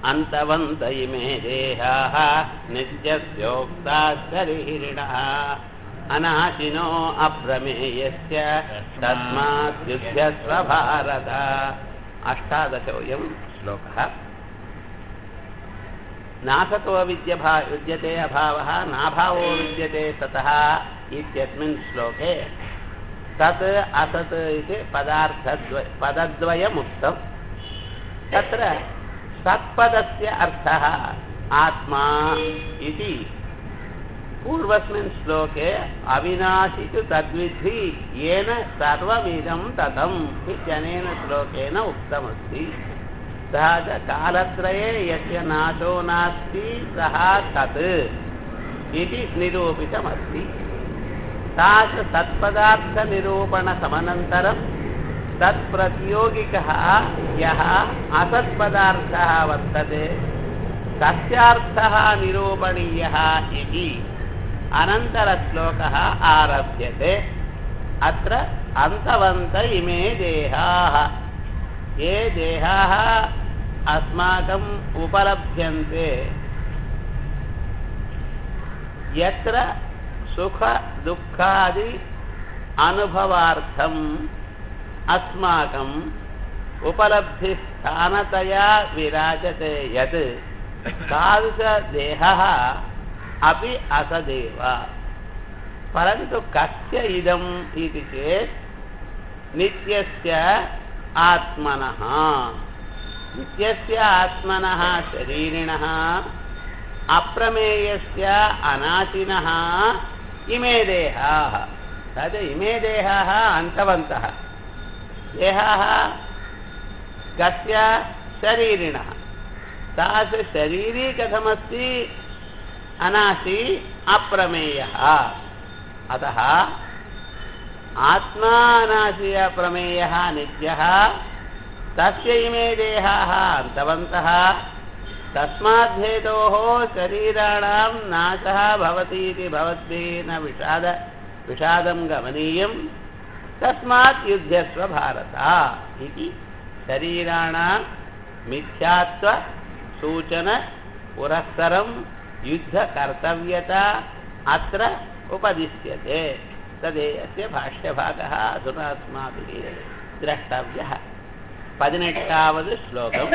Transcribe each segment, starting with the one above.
अन्तवन्त इमे देहाः नित्यस्योक्ता शरीरिणः अनाशिनो अप्रमेयस्य तस्मात् युध्यस्व भारत अष्टादशोऽयं श्लोकः नासतो विद्यभा विद्यते अभावः नाभावो विद्यते सतः इत्यस्मिन् श्लोके तत् असत् इति पदार्थद्वय पदद्वयमुक्तं तत्र सत्पदस्य अर्थः आत्मा इति पूर्वस्मिन् श्लोके अविनाशि तु तद्विद्धि येन सर्वमिदं ततम् इत्यनेन श्लोकेन उक्तमस्ति सः च कालत्रये यस्य नाशो नास्ति सः तत् इति निरूपितमस्ति सा च सत्पदार्थनिरूपणसमनन्तरं तत्प्रतियोगिकः यः असत्पदार्थः वर्तते तस्यार्थः निरूपणीयः इति अनन्तरश्लोकः आरभ्यते अत्र अन्तवन्त इमे देहाः ये देहाः अस्माकम् उपलभ्यन्ते यत्र सुखदुःखादि अनुभवार्थम् अस्माकम् उपलब्धिस्थानतया विराजते यत् तादृशदेहः अपि असदेव परन्तु कस्य इदम् इति चेत् नित्यस्य आत्मनः नित्यस्य आत्मनः शरीरिणः अप्रमेयस्य अनाशिनः इमे देहाः तद् इमे देहाः अन्तवन्तः देहाः कस्य शरीरिणः तादृशशरीरी कथमस्ति अनाशि अप्रमेयः अतः आत्मा अनाशि अप्रमेयः नित्यः तस्य इमे देहाः अन्तवन्तः तस्माद्धेतोः शरीराणां नाशः भवति इति भवद्भिः न विषाद विषादं गमनीयं तस्मात् युध्यस्व भारत इति शरीराणां मिथ्यात्वसूचनपुरःसरं युद्धकर्तव्यता अत्र उपदिश्यते तदेस्य भाष्यभागः अधुना अस्माभिः द्रष्टव्यः பதினெட்டாவது ஸ்லோகம்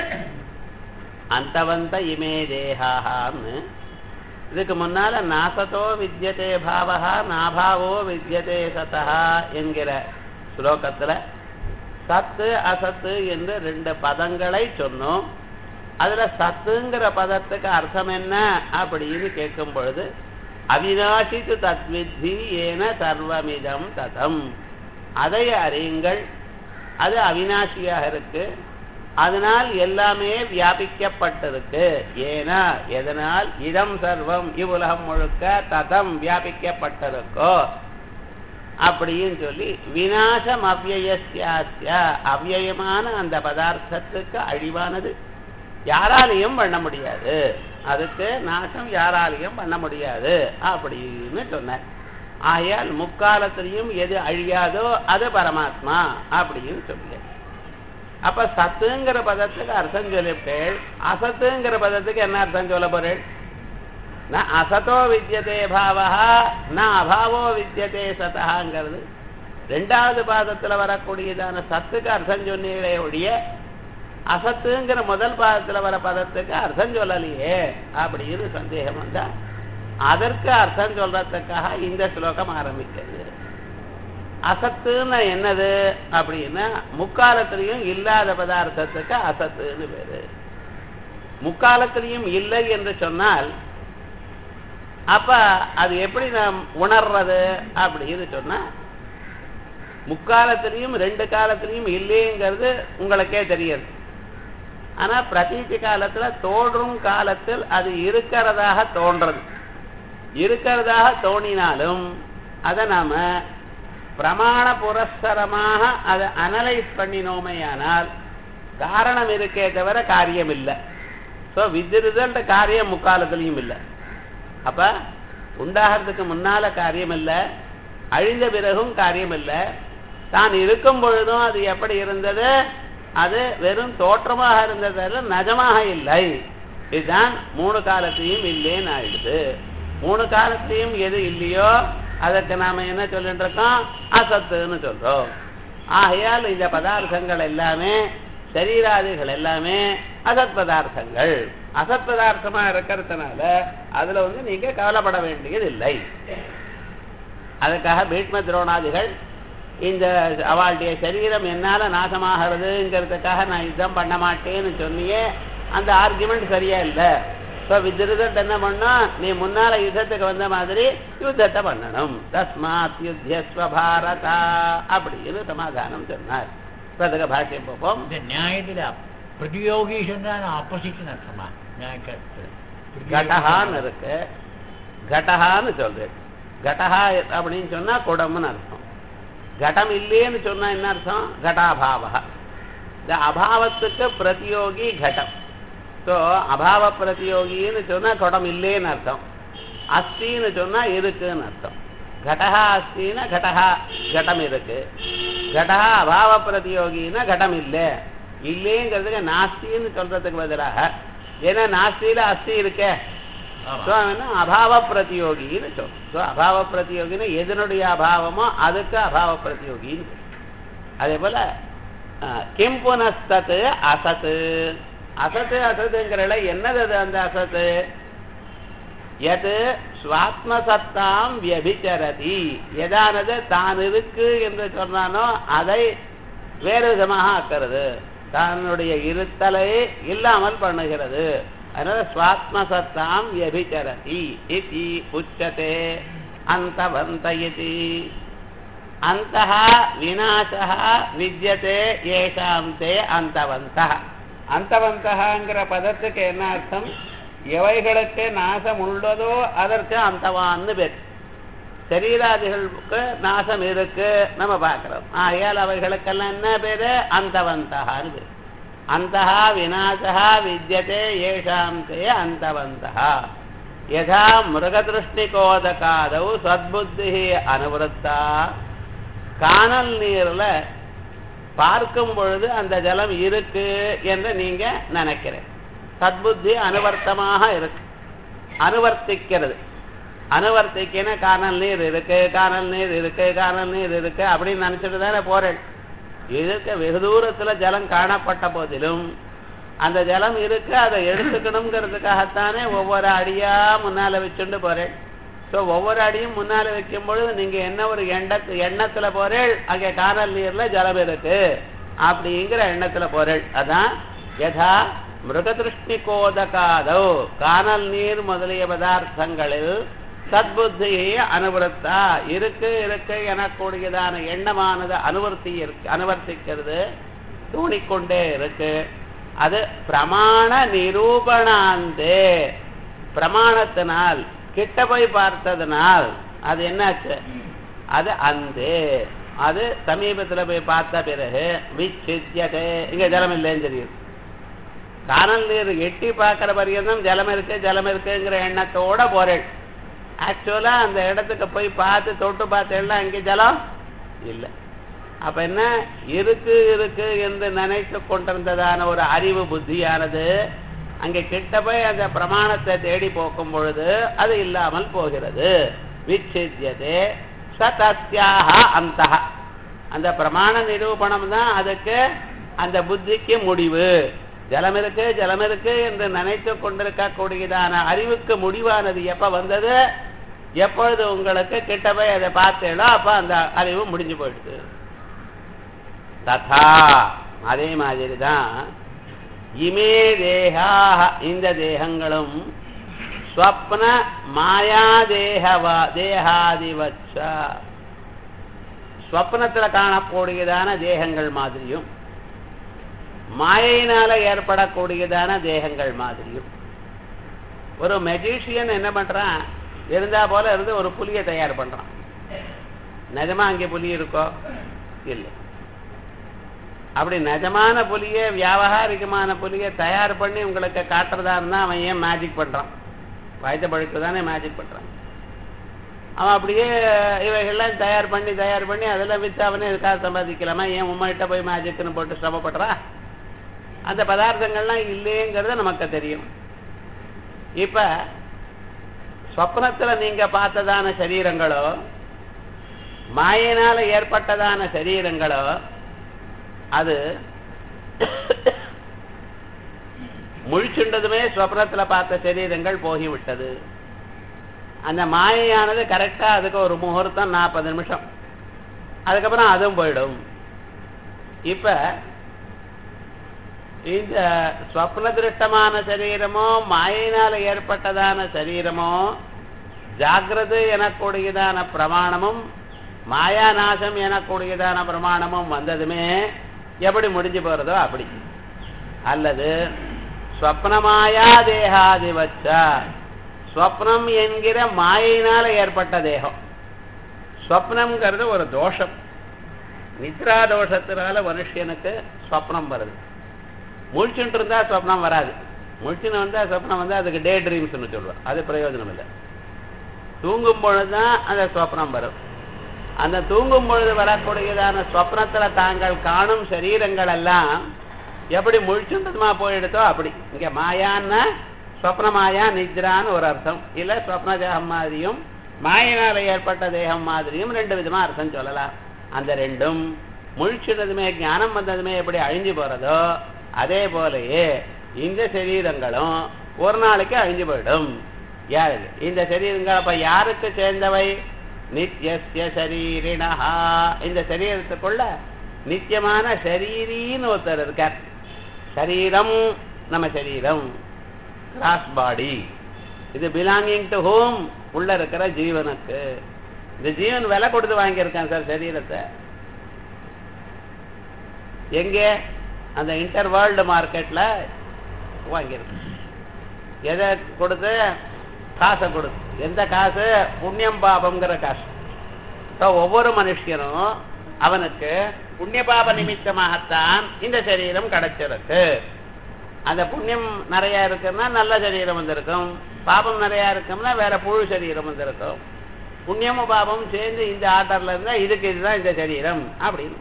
அந்தவந்த இமே தேகான்னு இதுக்கு முன்னால நாசத்தோ வித்தியதே பாவா நாபாவோ வித்தியதே சதா என்கிற ஸ்லோகத்துல சத்து அசத்து என்று ரெண்டு பதங்களை சொன்னோம் அதுல சத்துங்கிற பதத்துக்கு அர்த்தம் என்ன அப்படின்னு கேட்கும் பொழுது அவினாசித்து தத்வித்தி ஏன சர்வமிதம் ததம் அதை அறியுங்கள் அது அவினாசியாக இருக்கு அதனால் எல்லாமே வியாபிக்கப்பட்டிருக்கு ஏனா எதனால் இதம் சர்வம் இவ்வுலகம் முழுக்க ததம் வியாபிக்கப்பட்டிருக்கோ அப்படின்னு சொல்லி விநாசம் அவ்வயசியாசிய அவ்வயமான அந்த பதார்த்தத்துக்கு அழிவானது யாராலையும் பண்ண முடியாது அதுக்கு நாசம் யாராலையும் பண்ண முடியாது அப்படின்னு சொன்னார் ஆகையால் முக்காலத்திலையும் எது அழியாதோ அது பரமாத்மா அப்படின்னு சொல்லு அப்ப சத்துங்கிற பதத்துக்கு அர்த்தம் சொல்லிவிட்டேள் அசத்துங்கிற பதத்துக்கு என்ன அர்த்தம் சொல்ல போறேள் ந அசத்தோ வித்தியதே பாவா ந அபாவோ வித்தியதே சதகாங்கிறது ரெண்டாவது பாதத்துல வரக்கூடியதான சத்துக்கு அர்த்தம் சொன்னீங்களே ஒழிய அசத்துங்கிற முதல் பாதத்துல வர பதத்துக்கு அர்த்தம் சொல்லலையே அப்படின்னு சந்தேகம் வந்தா அதற்கு அர்த்தம் சொல்றதுக்காக இந்த ஸ்லோகம் ஆரம்பிக்கிறது அசத்துன்னு என்னது அப்படின்னா முக்காலத்திலையும் இல்லாத பதார்த்தத்துக்கு அசத்துன்னு பேரு முக்காலத்திலையும் இல்லை என்று சொன்னால் அப்ப அது எப்படி நாம் உணர்றது அப்படின்னு சொன்னா முக்காலத்திலையும் ரெண்டு காலத்திலையும் இல்லைங்கிறது உங்களுக்கே தெரியுது ஆனா பிரதீதி காலத்துல தோன்றும் காலத்தில் அது இருக்கிறதாக தோன்றது இருக்கிறதாக தோணினாலும் அதை நாம பிரமாண புரஸ்தரமாக அதை அனலைஸ் பண்ணினோமையானால் காரணம் இருக்கே தவிர காரியம் இல்லை ஸோ வித் ரிசல்ட் காரியம் முக்காலத்திலையும் இல்லை அப்ப உண்டாகிறதுக்கு முன்னால காரியம் இல்லை அழிந்த பிறகும் காரியம் இல்லை தான் இருக்கும் பொழுதும் அது எப்படி இருந்தது அது வெறும் தோற்றமாக இருந்தது நஜமாக இல்லை இதுதான் மூணு காலத்தையும் இல்லைன்னு ஆயிடுது மூணு காலத்தையும் எது இல்லையோ அதற்கு நாம என்ன சொல்லிட்டு இருக்கோம் அசத்துன்னு சொல்றோம் ஆகையால் இந்த பதார்த்தங்கள் எல்லாமே சரீராதிகள் எல்லாமே அசத் பதார்த்தங்கள் அசத் பதார்த்தமா இருக்கிறதுனால அதுல வந்து நீங்க கவலைப்பட வேண்டியது இல்லை அதுக்காக பீஷ்ம துரோணாதிகள் இந்த அவளுடைய சரீரம் என்னால நாசமாகிறதுங்கிறதுக்காக நான் யுத்தம் பண்ண மாட்டேன்னு சொன்னியே அந்த ஆர்குமெண்ட் சரியா இல்லை இப்போ விதிருதன் என்ன பண்ணா நீ முன்னால யுத்தத்துக்கு வந்த மாதிரி யுத்தத்தை பண்ணணும் தஸ்மாத் யுத்தியஸ்வ பாரதா அப்படின்னு சமாதானம் சொன்னார் இப்ப அதுக்கு பாஷ்யம் பார்ப்போம் இந்த நியாயத்துல பிரதியோகி சொன்னா ஆப்போசிட்னு அர்த்தமா நியாயக்கத்துல கடஹான்னு இருக்கு கடஹான்னு சொல்றேன் கடஹா அப்படின்னு சொன்னா குடம்னு அர்த்தம் கடம் இல்லையேன்னு சொன்னா என்ன அர்த்தம் கடாபாவா இந்த அபாவத்துக்கு பிரதியோகி கடம் ஸோ அபாவ பிரதியோகின்னு சொன்னா குடம் இல்லைன்னு அர்த்தம் அஸ்தின்னு சொன்னா இருக்குன்னு அர்த்தம் கடஹா அஸ்தின்னா கடஹா கடம் இருக்கு கடஹா அபாவ பிரதியோகின்னா கடம் இல்லை இல்லைங்கிறதுக்கு நாஸ்தின்னு சொல்றதுக்கு பதிலாக ஏன்னா நாஸ்தியில அஸ்தி இருக்கே ஆமா. ஸோ அவன் அபாவ பிரதியோகின்னு சொல்லும் ஸோ அபாவ பிரதியோகின்னு எதனுடைய அபாவமோ அதுக்கு அபாவ பிரதியோகின்னு சொல்லும். அதே போல அஹ், கிம் புனஸ்தத்து அசத்து அசத்து அசத்துங்கிறல என்னது அது அந்த அசத்து எது சுவாத்மசத்தாம் வியபிச்சரதி எதானது தான் இருக்கு என்று சொன்னானோ அதை வேறு விதமாக ஆக்கிறது தன்னுடைய இருத்தலை இல்லாமல் பண்ணுகிறது அதனால சுவாத்மசத்தாம் வியபிச்சரதி இதி உச்சதே அந்தவந்த இதி அந்தः விநாசः வித்யதே ஏஷாம் தே அந்தவந்தः அந்தவந்தகங்கிற பதத்துக்கு என்ன அர்த்தம் எவைகளுக்கு நாசம் உள்ளதோ அதற்கு அந்தவான்னு பேர் சரீராதிகளுக்கு நாசம் இருக்கு நம்ம பார்க்கிறோம் ஆகையால் அவைகளுக்கெல்லாம் என்ன பேரு அந்தவந்தகான்னு பேர் அந்தஹா விநாசா வித்யதே ஏஷாம் தே அந்தவந்தः யதா மிருகதிருஷ்டிகோதகாதௌ சத்புத்தி அனுவருத்தா காணல் நீர்ல பார்க்கும் பொழுது அந்த ஜலம் இருக்கு என்று நீங்க நினைக்கிறேன் சத்புத்தி அனுவர்த்தமாக இருக்கு அனுவர்த்திக்கிறது அனுவர்த்திக்கின காணல் நீர் இருக்கு காணல் நீர் இருக்கு காணல் நீர் இருக்கு அப்படின்னு நினைச்சிட்டு தானே போறேன் இதுக்கு வெகு தூரத்துல ஜலம் காணப்பட்ட போதிலும் அந்த ஜலம் இருக்கு அதை எடுத்துக்கணுங்கிறதுக்காகத்தானே ஒவ்வொரு அடியா முன்னால வச்சுட்டு போறேன் ஸோ ஒவ்வொரு அடியும் முன்னால வைக்கும் பொழுது நீங்க என்ன ஒரு எண்ணத்து எண்ணத்துல போறேள் அங்கே காணல் நீர்ல ஜலம் இருக்கு அப்படிங்கிற எண்ணத்துல போறேள் அதான் யதா மிருகதிருஷ்டி கோதகாதோ காணல் நீர் முதலிய பதார்த்தங்களில் சத்புத்தியை அனுவருத்தா இருக்கு இருக்கு எனக்கூடியதான எண்ணமானது அனுவர்த்தி இருக்கு அனுவர்த்திக்கிறது தூணிக்கொண்டே இருக்கு அது பிரமாண நிரூபணாந்தே பிரமாணத்தினால் கிட்ட போய் பார்த்ததுனால் அது என்னாச்சு அது அந்தே அது சமீபத்துல போய் பார்த்த பிறகு விச்சித்தியதே இங்க ஜலம் இல்லைன்னு தெரியுது காணல் நீர் எட்டி பார்க்கிற பரியந்தம் ஜலம் இருக்கு ஜலம் இருக்குங்கிற எண்ணத்தோட போறேன் ஆக்சுவலா அந்த இடத்துக்கு போய் பார்த்து தொட்டு பார்த்தேன்னா இங்க ஜலம் இல்லை அப்ப என்ன இருக்கு இருக்கு என்று நினைத்து கொண்டிருந்ததான ஒரு அறிவு புத்தியானது அங்க கிட்ட போய் அந்த பிரமாணத்தை தேடி போக்கும் பொழுது அது இல்லாமல் போகிறது விச்சித்தியதே சதஸ்யாக அந்த அந்த பிரமாண நிரூபணம் தான் அதுக்கு அந்த புத்திக்கு முடிவு ஜலம் இருக்கு ஜலம் இருக்கு என்று நினைத்து கொண்டிருக்கக்கூடியதான அறிவுக்கு முடிவானது எப்ப வந்தது எப்பொழுது உங்களுக்கு கிட்ட போய் அதை பார்த்தேனோ அப்ப அந்த அறிவு முடிஞ்சு போயிடுது ததா அதே மாதிரி தான் இமே தேகாக இந்த தேகங்களும் ஸ்வப்ன மாயா தேகவா தேகாதிவச்ச ஸ்வப்னத்துல காணக்கூடியதான தேகங்கள் மாதிரியும் மாயையினால ஏற்படக்கூடியதான தேகங்கள் மாதிரியும் ஒரு மெஜிஷியன் என்ன பண்றான் இருந்தா போல இருந்து ஒரு புலியை தயார் பண்றான் நிஜமா அங்கே புலி இருக்கோ இல்லை அப்படி நிஜமான புலியை வியாபகாரிகமான புலியை தயார் பண்ணி உங்களுக்கு காட்டுறதா இருந்தா அவன் ஏன் மேஜிக் பண்றான் வயத பழுக்கு தானே மேஜிக் பண்றான் அவன் அப்படியே இவைகள்லாம் தயார் பண்ணி தயார் பண்ணி அதெல்லாம் வித்து அவனே இதுக்காக சம்பாதிக்கலாமா ஏன் உண்மைகிட்ட போய் மேஜிக்னு போட்டு சிரமப்படுறா அந்த பதார்த்தங்கள்லாம் இல்லைங்கிறது நமக்கு தெரியும் இப்ப சொப்னத்துல நீங்க பார்த்ததான சரீரங்களோ மாயினால ஏற்பட்டதான சரீரங்களோ அது முழிச்சுண்டதுமே சொப்னத்துல பார்த்த சரீரங்கள் போகிவிட்டது அந்த மாயையானது கரெக்டா அதுக்கு ஒரு முகூர்த்தம் நாற்பது நிமிஷம் அதுக்கப்புறம் அதுவும் போயிடும் இப்ப இந்த ஸ்வப்ன திருஷ்டமான சரீரமோ மாயினால ஏற்பட்டதான சரீரமோ ஜாகிரது எனக்கூடியதான பிரமாணமும் மாயா நாசம் எனக்கூடியதான பிரமாணமும் வந்ததுமே எப்படி முடிஞ்சு போறதோ அப்படி அல்லது ஸ்வப்னமாயா தேகாதிவச்சா ஸ்வப்னம் என்கிற மாயினால ஏற்பட்ட தேகம் ஸ்வப்னம்ங்கிறது ஒரு தோஷம் நித்ரா தோஷத்தினால மனுஷனுக்கு ஸ்வப்னம் வருது முழிச்சுட்டு இருந்தா ஸ்வப்னம் வராது முழிச்சுன்னு வந்தா ஸ்வப்னம் வந்து அதுக்கு டே ட்ரீம்ஸ்னு சொல்லுவோம் அது பிரயோஜனம் இல்லை தூங்கும் பொழுதுதான் அந்த ஸ்வப்னம் வரும் அந்த தூங்கும் பொழுது வரக்கூடியதான ஸ்வப்னத்துல தாங்கள் காணும் சரீரங்கள் எல்லாம் எப்படி முழிச்சுண்டதுமா போயிடுதோ அப்படி இங்க மாயான்னா ஸ்வப்ன மாயா நித்ரான்னு ஒரு அர்த்தம் இல்ல ஸ்வப்ன தேகம் மாதிரியும் மாயினால ஏற்பட்ட தேகம் மாதிரியும் ரெண்டு விதமா அர்த்தம் சொல்லலாம் அந்த ரெண்டும் முழிச்சுட்டதுமே ஞானம் வந்ததுமே எப்படி அழிஞ்சு போறதோ அதே போலயே இந்த சரீரங்களும் ஒரு நாளைக்கு அழிஞ்சு போயிடும் யாருக்கு இந்த சரீரங்கள் அப்ப யாருக்கு சேர்ந்தவை நித்தியஸ்ய சரீரிணஹா இந்த சரீரத்துக்குள்ள நித்தியமான சரீரின்னு ஒருத்தர் இருக்கார் சரீரம் நம்ம சரீரம் கிராஸ் பாடி இது பிலாங்கிங் டு ஹோம் உள்ள இருக்கிற ஜீவனுக்கு இந்த ஜீவன் விலை கொடுத்து வாங்கியிருக்கான் சார் சரீரத்தை எங்கே அந்த இன்டர் வேர்ல்டு மார்க்கெட்ல வாங்கியிருக்கேன் எதை கொடுத்து காசை கொடுத்து எந்த காசு புண்ணியம் பாபம்ங்கிற காசு ஸோ ஒவ்வொரு மனுஷனும் அவனுக்கு புண்ணிய பாப நிமித்தமாகத்தான் இந்த சரீரம் கிடைச்சிருக்கு அந்த புண்ணியம் நிறைய இருக்குன்னா நல்ல சரீரம் வந்திருக்கும் பாபம் நிறைய இருக்கும்னா வேற புழு சரீரம் வந்திருக்கும் புண்ணியமும் பாபமும் சேர்ந்து இந்த ஆர்டர்ல இருந்தா இதுக்கு இதுதான் இந்த சரீரம் அப்படின்னு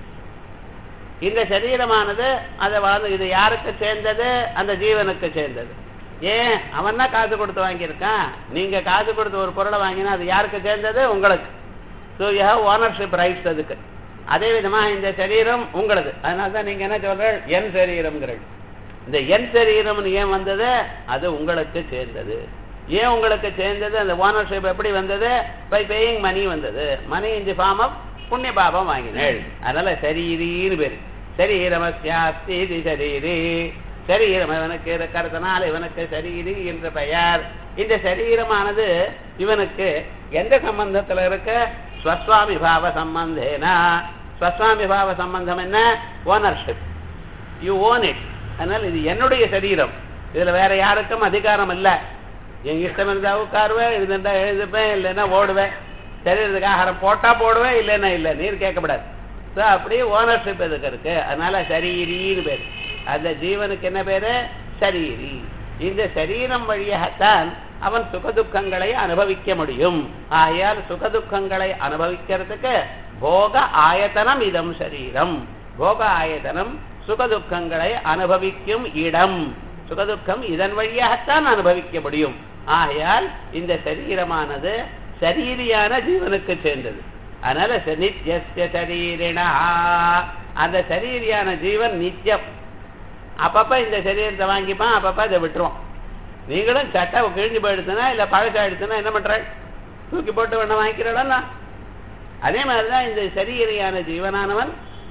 இந்த சரீரமானது அதை வாழ்ந்து இது யாருக்கு சேர்ந்தது அந்த ஜீவனுக்கு சேர்ந்தது ஏன் அவன் தான் காசு கொடுத்து வாங்கியிருக்கான் நீங்க காசு கொடுத்து ஒரு பொருளை வாங்கினா அது யாருக்கு சேர்ந்தது உங்களுக்கு so you have ownership rights அதுக்கு அதே விதமா இந்த சரீரம் உங்களது அதனால தான் நீங்க என்ன சொல்றீங்க என் சரீரம்ங்கிறது இந்த என் சரீரம்னு ஏன் வந்தது அது உங்களுக்கு சேர்ந்தது ஏன் உங்களுக்கு சேர்ந்தது அந்த ஓனர்ஷிப் எப்படி வந்தது பை பேயிங் மணி வந்தது மணி இன் தி ஃபார்ம் ஆஃப் புண்ணிய பாபம் வாங்கினேள் அதனால சரீரின்னு பேரு சரீரமஸ்யாஸ்தி இது சரீரி சரீரம் இவனுக்கு இருக்கிறதுனால இவனுக்கு சரீரி என்ற பெயர் இந்த சரீரமானது இவனுக்கு எந்த சம்பந்தத்துல இருக்க ஸ்வஸ்வாமி பாவ சம்பந்தேனா ஸ்வஸ்வாமி பாவ சம்பந்தம் என்ன ஓனர்ஷிப் யூ ஓன் இட் அதனால இது என்னுடைய சரீரம் இதுல வேற யாருக்கும் அதிகாரம் இல்ல என் இஷ்டம் இருந்தா உட்காருவேன் எழுதுண்டா எழுதுப்பேன் இல்லைன்னா ஓடுவேன் சரீரத்துக்கு ஆகாரம் போட்டா போடுவேன் இல்லைன்னா இல்லை நீர் கேட்கக்கூடாது ஸோ அப்படியே ஓனர்ஷிப் எதுக்கு இருக்கு அதனால சரீரின்னு பேரு அந்த ஜீவனுக்கு என்ன பேரு சரீரி இந்த சரீரம் வழியாகத்தான் அவன் சுகதுக்கங்களை அனுபவிக்க முடியும் ஆகையால் சுகதுக்கங்களை அனுபவிக்கிறதுக்கு போக ஆயத்தனம் இதம் சரீரம் போக ஆயத்தனம் சுகதுக்கங்களை அனுபவிக்கும் இடம் சுகதுக்கம் இதன் வழியாகத்தான் அனுபவிக்க முடியும் ஆகையால் இந்த சரீரமானது சரீரியான ஜீவனுக்கு சேர்ந்தது அதனால நித்திய சரீரினா அந்த சரீரியான ஜீவன் நித்தியம் அப்பப்ப இந்த சரீரத்தை வாங்கிப்பான் அப்பப்ப அதை விட்டுருவோம் நீங்களும் சட்டை கிழிஞ்சு போயிடுச்சுன்னா இல்ல பழசாயிடுச்சுன்னா என்ன பண்ற தூக்கி போட்டு வேணா வாங்கிக்கிறடா அதே மாதிரிதான் இந்த சரீரியான ஜீவனானவன்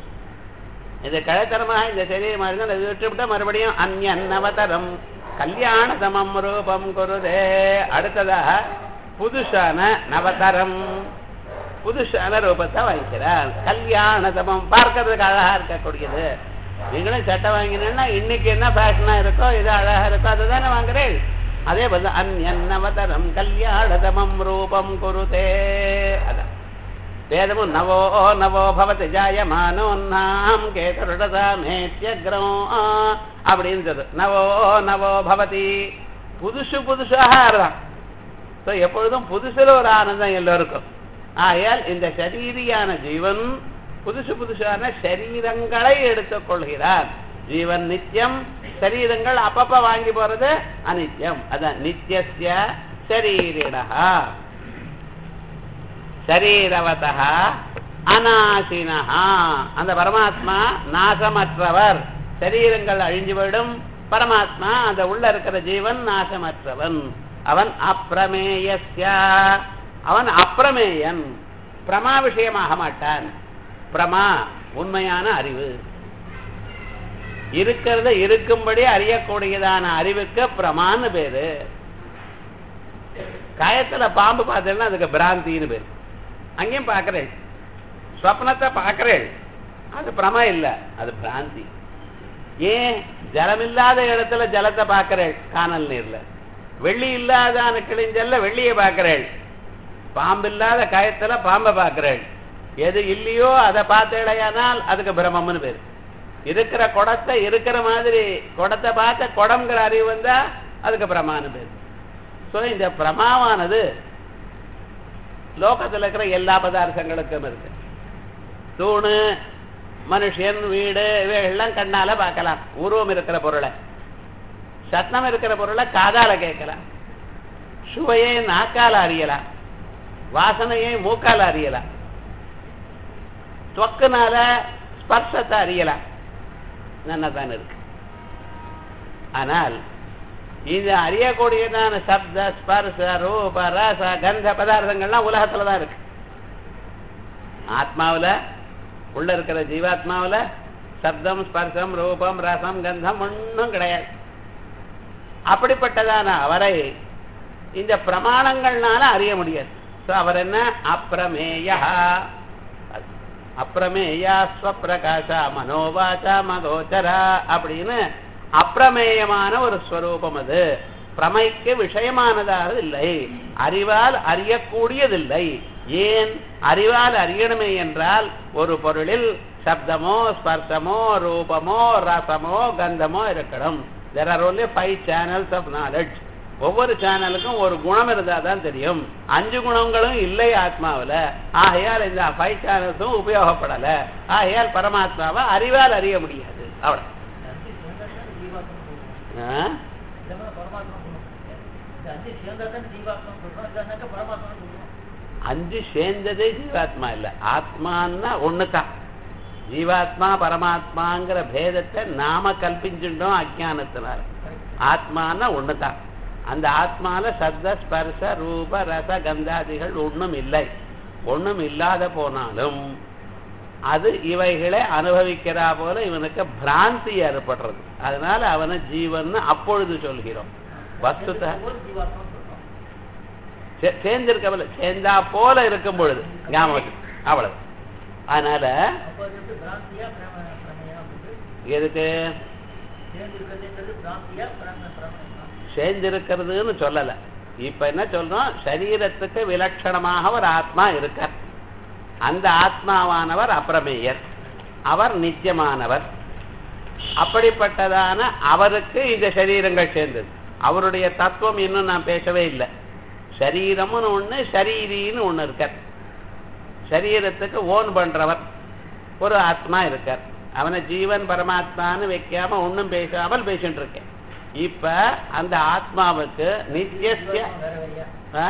இது கழத்தரமாக இந்த சரீரமா இருக்கு அதை விட்டுவிட்டா மறுபடியும் அந்நவதரம் கல்யாண சமம் ரூபம் குருதே அடுத்ததாக புதுசான நவதரம் புதுசான ரூபத்தை வாங்கிக்கிறார் கல்யாண சமம் பார்க்கறதுக்கு அழகா இருக்கக்கூடியது நீங்களும் சட்டை வாங்கினீங்கன்னா இன்னைக்கு என்ன ஃபேஷனா இருக்கோ இது அழகா இருக்கோ அதுதானே வாங்குறேன் அதே போல அந்நவதரம் கல்யாணதமம் ரூபம் குருதே அதான் வேதமும் நவோ நவோ பவதி ஜாயமானோ நாம் கேதருடதாமேத்யக்ரம் அப்படின்னு சொல்லு நவோ நவோ பவதி புதுசு புதுசாக ஆடுறான் ஸோ எப்பொழுதும் புதுசுல ஒரு ஆனந்தம் எல்லோருக்கும் ஆகையால் இந்த சரீரியான ஜீவன் புதுசு புதுசான சரீரங்களை எடுத்துக் கொள்கிறார் ஜீவன் நித்தியம் சரீரங்கள் அப்பப்ப வாங்கி போறது அனித்யம் அதான் நித்தியஸ்ய சரீரிடா சரீரவதா அநாசினஹா அந்த பரமாத்மா நாசமற்றவர் சரீரங்கள் அழிஞ்சு போயிடும் பரமாத்மா அந்த உள்ள இருக்கிற ஜீவன் நாசமற்றவன் அவன் அப்பிரமேயஸ்ய அவன் அப்பிரமேயன் பிரமா விஷயமாக மாட்டான் பிரமா உண்மையான அறிவு இருக்கிறத இருக்கும்படி அறியக்கூடியதான அறிவுக்கு பிரமான்னு பேரு காயத்துல பாம்பு பார்த்தேன்னா அதுக்கு பிராந்தின்னு பேரு அங்கேயும் பார்க்கிறேன் ஸ்வப்னத்தை பார்க்கிறேன் அது பிரமா இல்ல அது பிராந்தி ஏன் ஜலம் இல்லாத இடத்துல ஜலத்தை பார்க்கிறேள் காணல் நீர்ல வெள்ளி இல்லாத கிழிஞ்சல்ல வெள்ளியை பார்க்கிறேள் பாம்பு இல்லாத காயத்துல பாம்பை பார்க்கிறேள் எது இல்லையோ அதை பார்த்தேடையானால் அதுக்கு பிரமம்னு பேரு இருக்கிற குடத்தை இருக்கிற மாதிரி குடத்தை பார்த்த குடம்ங்கிற அறிவு வந்தா அதுக்கு பிரமான்னு பேரு ஸோ இந்த பிரமாவானது லோகத்தில் இருக்கிற எல்லா பதார்த்தங்களுக்கும் இருக்கு தூணு மனுஷன் வீடு இவைகள்லாம் கண்ணால பார்க்கலாம் உருவம் இருக்கிற பொருளை சத்தம் இருக்கிற பொருளை காதால கேட்கலாம் சுவையை நாக்கால அறியலாம் வாசனையை மூக்கால அறியலாம் தொக்குனால ஸ்பர்சத்தை அறியலாம் நன்னதான் இருக்கு ஆனால் இந்த அறியக்கூடியதான சப்த ஸ்பர்ச ரூப ரச கந்த பதார்த்தங்கள்லாம் உலகத்துல தான் இருக்கு ஆத்மாவுல உள்ள இருக்கிற ஜீவாத்மாவுல சப்தம் ஸ்பர்சம் ரூபம் ரசம் கந்தம் ஒன்றும் கிடையாது அப்படிப்பட்டதான அவரை இந்த பிரமாணங்கள்னால அறிய முடியாது ஸோ அவர் என்ன அப்பிரமேயா அப்பிரமேயா ஸ்வப்பிரகாசா மனோவாச்சா மகோச்சரா அப்படின்னு அப்பிரமேயமான ஒரு ஸ்வரூபம் அது பிரமைக்கு விஷயமானதாக இல்லை அறிவால் அறியக்கூடியதில்லை ஏன் அறிவால் அறியணுமே என்றால் ஒரு பொருளில் சப்தமோ ஸ்பர்சமோ ரூபமோ ரசமோ கந்தமோ இருக்கணும் there are only five channels of knowledge ஒவ்வொரு சேனலுக்கும் ஒரு குணம் இருந்தா தான் தெரியும் அஞ்சு குணங்களும் இல்லை ஆத்மாவில் ஆகையால் இந்த ஃபைவ் சேனல்ஸும் உபயோகப்படல ஆகையால் பரமாத்மாவை அறிவால் அறிய முடியாது அவ்வளவு ஆ? அஞ்சு சேர்ந்ததே ஜீவாத்மா இல்ல ஆத்மான்னா ஒண்ணுதான் ஜீவாத்மா பரமாத்மாங்கிற பேதத்தை நாம கல்பிச்சுட்டோம் அஜானத்தினால ஆத்மான்னா ஒண்ணுதான் அந்த ஆத்மால சப்த ஸ்பர்ச ரூப ரச கந்தாதிகள் ஒண்ணும் இல்லை ஒண்ணும் இல்லாத போனாலும் அது இவைகளை அனுபவிக்கிறா போல இவனுக்கு பிராந்தி ஏற்படுறது அதனால அவனை ஜீவன் அப்பொழுது சொல்கிறோம் வஸ்துத சே- சேர்ந்திருக்கவில்லை சேர்ந்தா போல இருக்கும் பொழுது ஞாபகம் அவ்வளவு அதனால எதுக்கு சேர்ந்திருக்கிறதுன்னு சொல்லல இப்ப என்ன சொல்றோம் சரீரத்துக்கு விலட்சணமாக ஒரு ஆத்மா இருக்கார் அந்த ஆத்மாவானவர் அப்பிரமேயர் அவர் நித்தியமானவர் அப்படிப்பட்டதான அவருக்கு இந்த சரீரங்கள் சேர்ந்தது அவருடைய தத்துவம் இன்னும் நான் பேசவே இல்லை சரீரம்னு ஒண்ணு சரீரின்னு ஒண்ணு இருக்கார் சரீரத்துக்கு ஓன் பண்றவர் ஒரு ஆத்மா இருக்கார் அவனை ஜீவன் பரமாத்மான்னு வைக்காம ஒண்ணும் பேசாமல் பேசிட்டு இருக்கேன் இப்ப அந்த ஆத்மாவுக்கு நித்தியஸ்ய ஆ?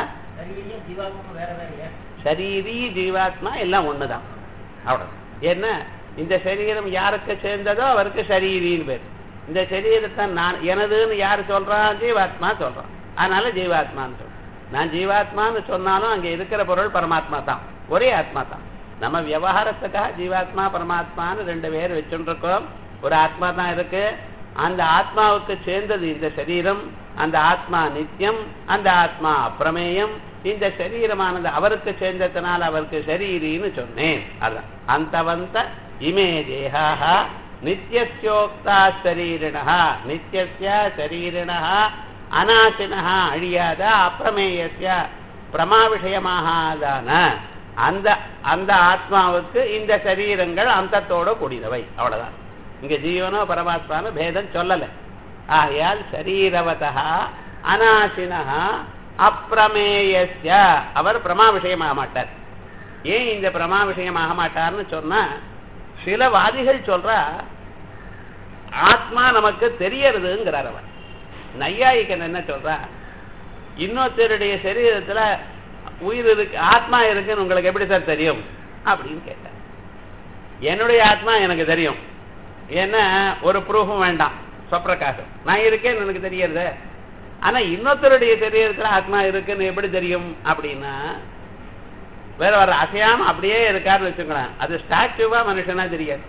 சரீரி ஜீவாத்மா எல்லாம் ஒண்ணுதான் அவ்வளவு என்ன இந்த சரீரம் யாருக்கு சேர்ந்ததோ அவருக்கு சரீரின்னு பேர் இந்த சரீரத்தை நான் எனதுன்னு யார் சொல்றான் ஜீவாத்மா சொல்றான் அதனால ஜீவாத்மான்னு சொல்றான் நான் ஜீவாத்மான்னு சொன்னாலும் அங்க இருக்கிற பொருள் பரமாத்மா தான் ஒரே ஆத்மா தான் நம்ம விவகாரத்துக்காக ஜீவாத்மா பரமாத்மான்னு ரெண்டு பேர் வச்சுருக்கோம் ஒரு ஆத்மா தான் இருக்கு அந்த ஆத்மாவுக்கு சேர்ந்தது இந்த சரீரம் அந்த ஆத்மா நித்தியம் அந்த ஆத்மா அப்பிரமேயம் இந்த சரீரமானது அவருக்கு சேர்ந்ததுனால் அவருக்கு சரீரின்னு சொன்னேன் அதான் அந்தவந்த இமே தேகாக நித்தியோக்தா சரீரிணா நித்திய சரீரிணா அநாசினா அழியாத அப்பிரமேயஸ்ய பிரமா விஷயமாகாதான அந்த அந்த ஆத்மாவுக்கு இந்த சரீரங்கள் அந்தத்தோட கூடியவை அவ்வளவுதான் இங்க ஜீவனோ பரமாத்மானோ பேதம் சொல்லல ஆகையால் சரீரவதா அநாசினா அப்பிரமேயஸ்ய அவர் பிரமா விஷயமாக மாட்டார் ஏன் இந்த பிரமா விஷயமாக மாட்டார்னு சொன்னா சில வாதிகள் சொல்றா ஆத்மா நமக்கு தெரியறதுங்கிறார் அவன் நையாயிக்கன் என்ன சொல்றா இன்னொருத்தருடைய சரீரத்துல உயிர் இருக்கு ஆத்மா இருக்குன்னு உங்களுக்கு எப்படி சார் தெரியும் அப்படின்னு கேட்டார் என்னுடைய ஆத்மா எனக்கு தெரியும் ஏன்னா ஒரு ப்ரூஃபும் வேண்டாம் சொப்பிரகாசம் நான் இருக்கேன்னு எனக்கு தெரியறது ஆனா இன்னொருத்தருடைய சரீரத்துல ஆத்மா இருக்குன்னு எப்படி தெரியும் அப்படின்னா வேற வேற அசையாம அப்படியே இருக்காருன்னு வச்சுக்கலாம் அது ஸ்டாச்சுவா மனுஷனா தெரியாது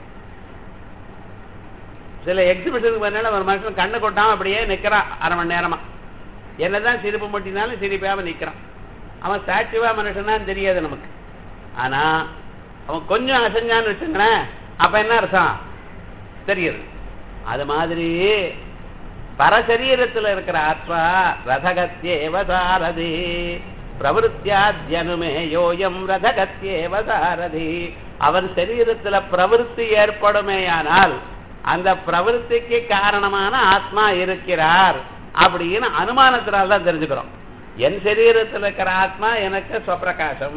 சில எக்ஸிபிஷனுக்கு பண்ணால ஒரு மனுஷன் கண்ணு கொட்டாம அப்படியே நிக்கிறான் அரை மணி நேரமா என்னதான் சிரிப்பு முட்டினாலும் சிரிப்பாம நிக்கிறான் அவன் ஸ்டாச்சுவா மனுஷனான்னு தெரியாது நமக்கு ஆனா அவன் கொஞ்சம் அசைஞ்சான்னு வச்சுங்களேன் அப்ப என்ன அர்த்தம் தெரியுது அது மாதிரி பரசரீரத்தில் இருக்கிற ஆத்மா ரதகத்தியேவ சாரதி பிரவருத்தியாத்யனுமே யோயம் ரதகத்தியேவ சாரதி அவன் சரீரத்துல பிரவருத்தி ஏற்படுமேயானால் அந்த பிரவருத்திக்கு காரணமான ஆத்மா இருக்கிறார் அப்படின்னு அனுமானத்தினால தான் தெரிஞ்சுக்கிறோம் என் சரீரத்தில் இருக்கிற ஆத்மா எனக்கு ஸ்வப்பிரகாசம்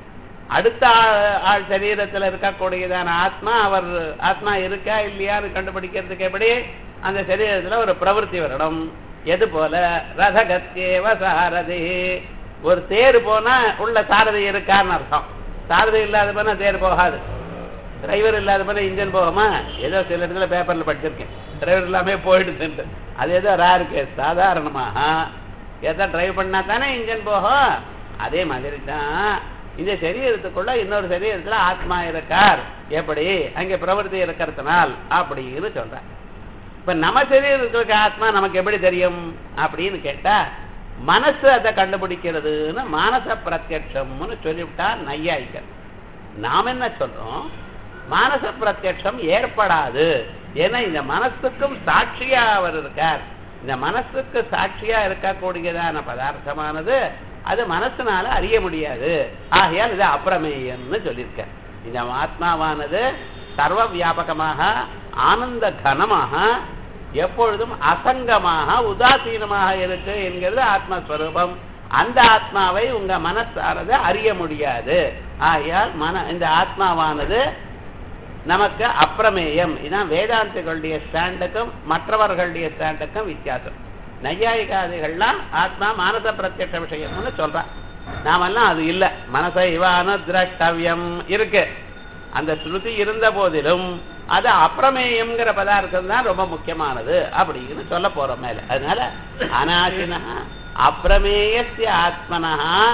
அடுத்த ஆள் ஆள் சரீரத்தில் இருக்கக்கூடியதான ஆத்மா அவர் ஆத்மா இருக்கா இல்லையான்னு கண்டுபிடிக்கிறதுக்கு எப்படி அந்த சரீரத்தில் ஒரு பிரவருத்தி வரணும் எது போல ரதகத்தேவ சாரதி ஒரு தேர் போனா உள்ள சாரதி இருக்கான்னு அர்த்தம் சாரதி இல்லாத போனா தேர் போகாது டிரைவர் இல்லாத போனா இன்ஜின் போகுமா ஏதோ சில இடத்துல பேப்பர்ல படிச்சிருக்கேன் டிரைவர் இல்லாமே போயிடுதுன்ட்டு அது ஏதோ ரேர் கேஸ் சாதாரணமாக ஏதோ டிரைவ் பண்ணா தானே இன்ஜின் போகும் அதே மாதிரி தான் இந்த சரீரத்துக்குள்ள இன்னொரு சரீரத்துல ஆத்மா இருக்கார் எப்படி அங்க பிரவருத்தி இருக்கிறதுனால் அப்படின்னு சொல்றேன் இப்ப நம்ம சரீரத்துல இருக்க ஆத்மா நமக்கு எப்படி தெரியும் அப்படின்னு கேட்டா மனசு அதை கண்டுபிடிக்கிறதுன்னு மானச பிரத்யட்சம்னு சொல்லிவிட்டா நையாயிக்கர் நாம் என்ன சொல்றோம் மானச பிரத்யட்சம் ஏற்படாது ஏன்னா இந்த மனசுக்கும் சாட்சியா அவர் இருக்கார் இந்த மனசுக்கு சாட்சியா இருக்கக்கூடியதான பதார்த்தமானது அது மனசுனால அறிய முடியாது ஆகையால் இது அப்பிரமேயம்னு சொல்லியிருக்க இந்த ஆத்மாவானது சர்வ வியாபகமாக ஆனந்த கனமாக எப்பொழுதும் அசங்கமாக உதாசீனமாக இருக்கு என்கிறது ஆத்மஸ்வரூபம் அந்த ஆத்மாவை உங்க மனசானது அறிய முடியாது ஆகையால் மன இந்த ஆத்மாவானது நமக்கு அப்பிரமேயம் இதான் வேதாந்திகளுடைய ஸ்டாண்டுக்கும் மற்றவர்களுடைய ஸ்டாண்டுக்கும் வித்தியாசம் நையாயிகாதிகள்லாம் ஆத்மா மானச பிரத்யட்ச விஷயம்னு சொல்றான் நாமெல்லாம் அது இல்ல மனசை இவான திரஷ்டவியம் இருக்கு அந்த ஸ்ருதி இருந்த போதிலும் அது அப்பிரமேயம்ங்கிற பதார்த்தம் தான் ரொம்ப முக்கியமானது அப்படின்னு சொல்ல போறோம் மேல அதனால அநாசினா அப்பிரமேயஸ்ய ஆத்மனா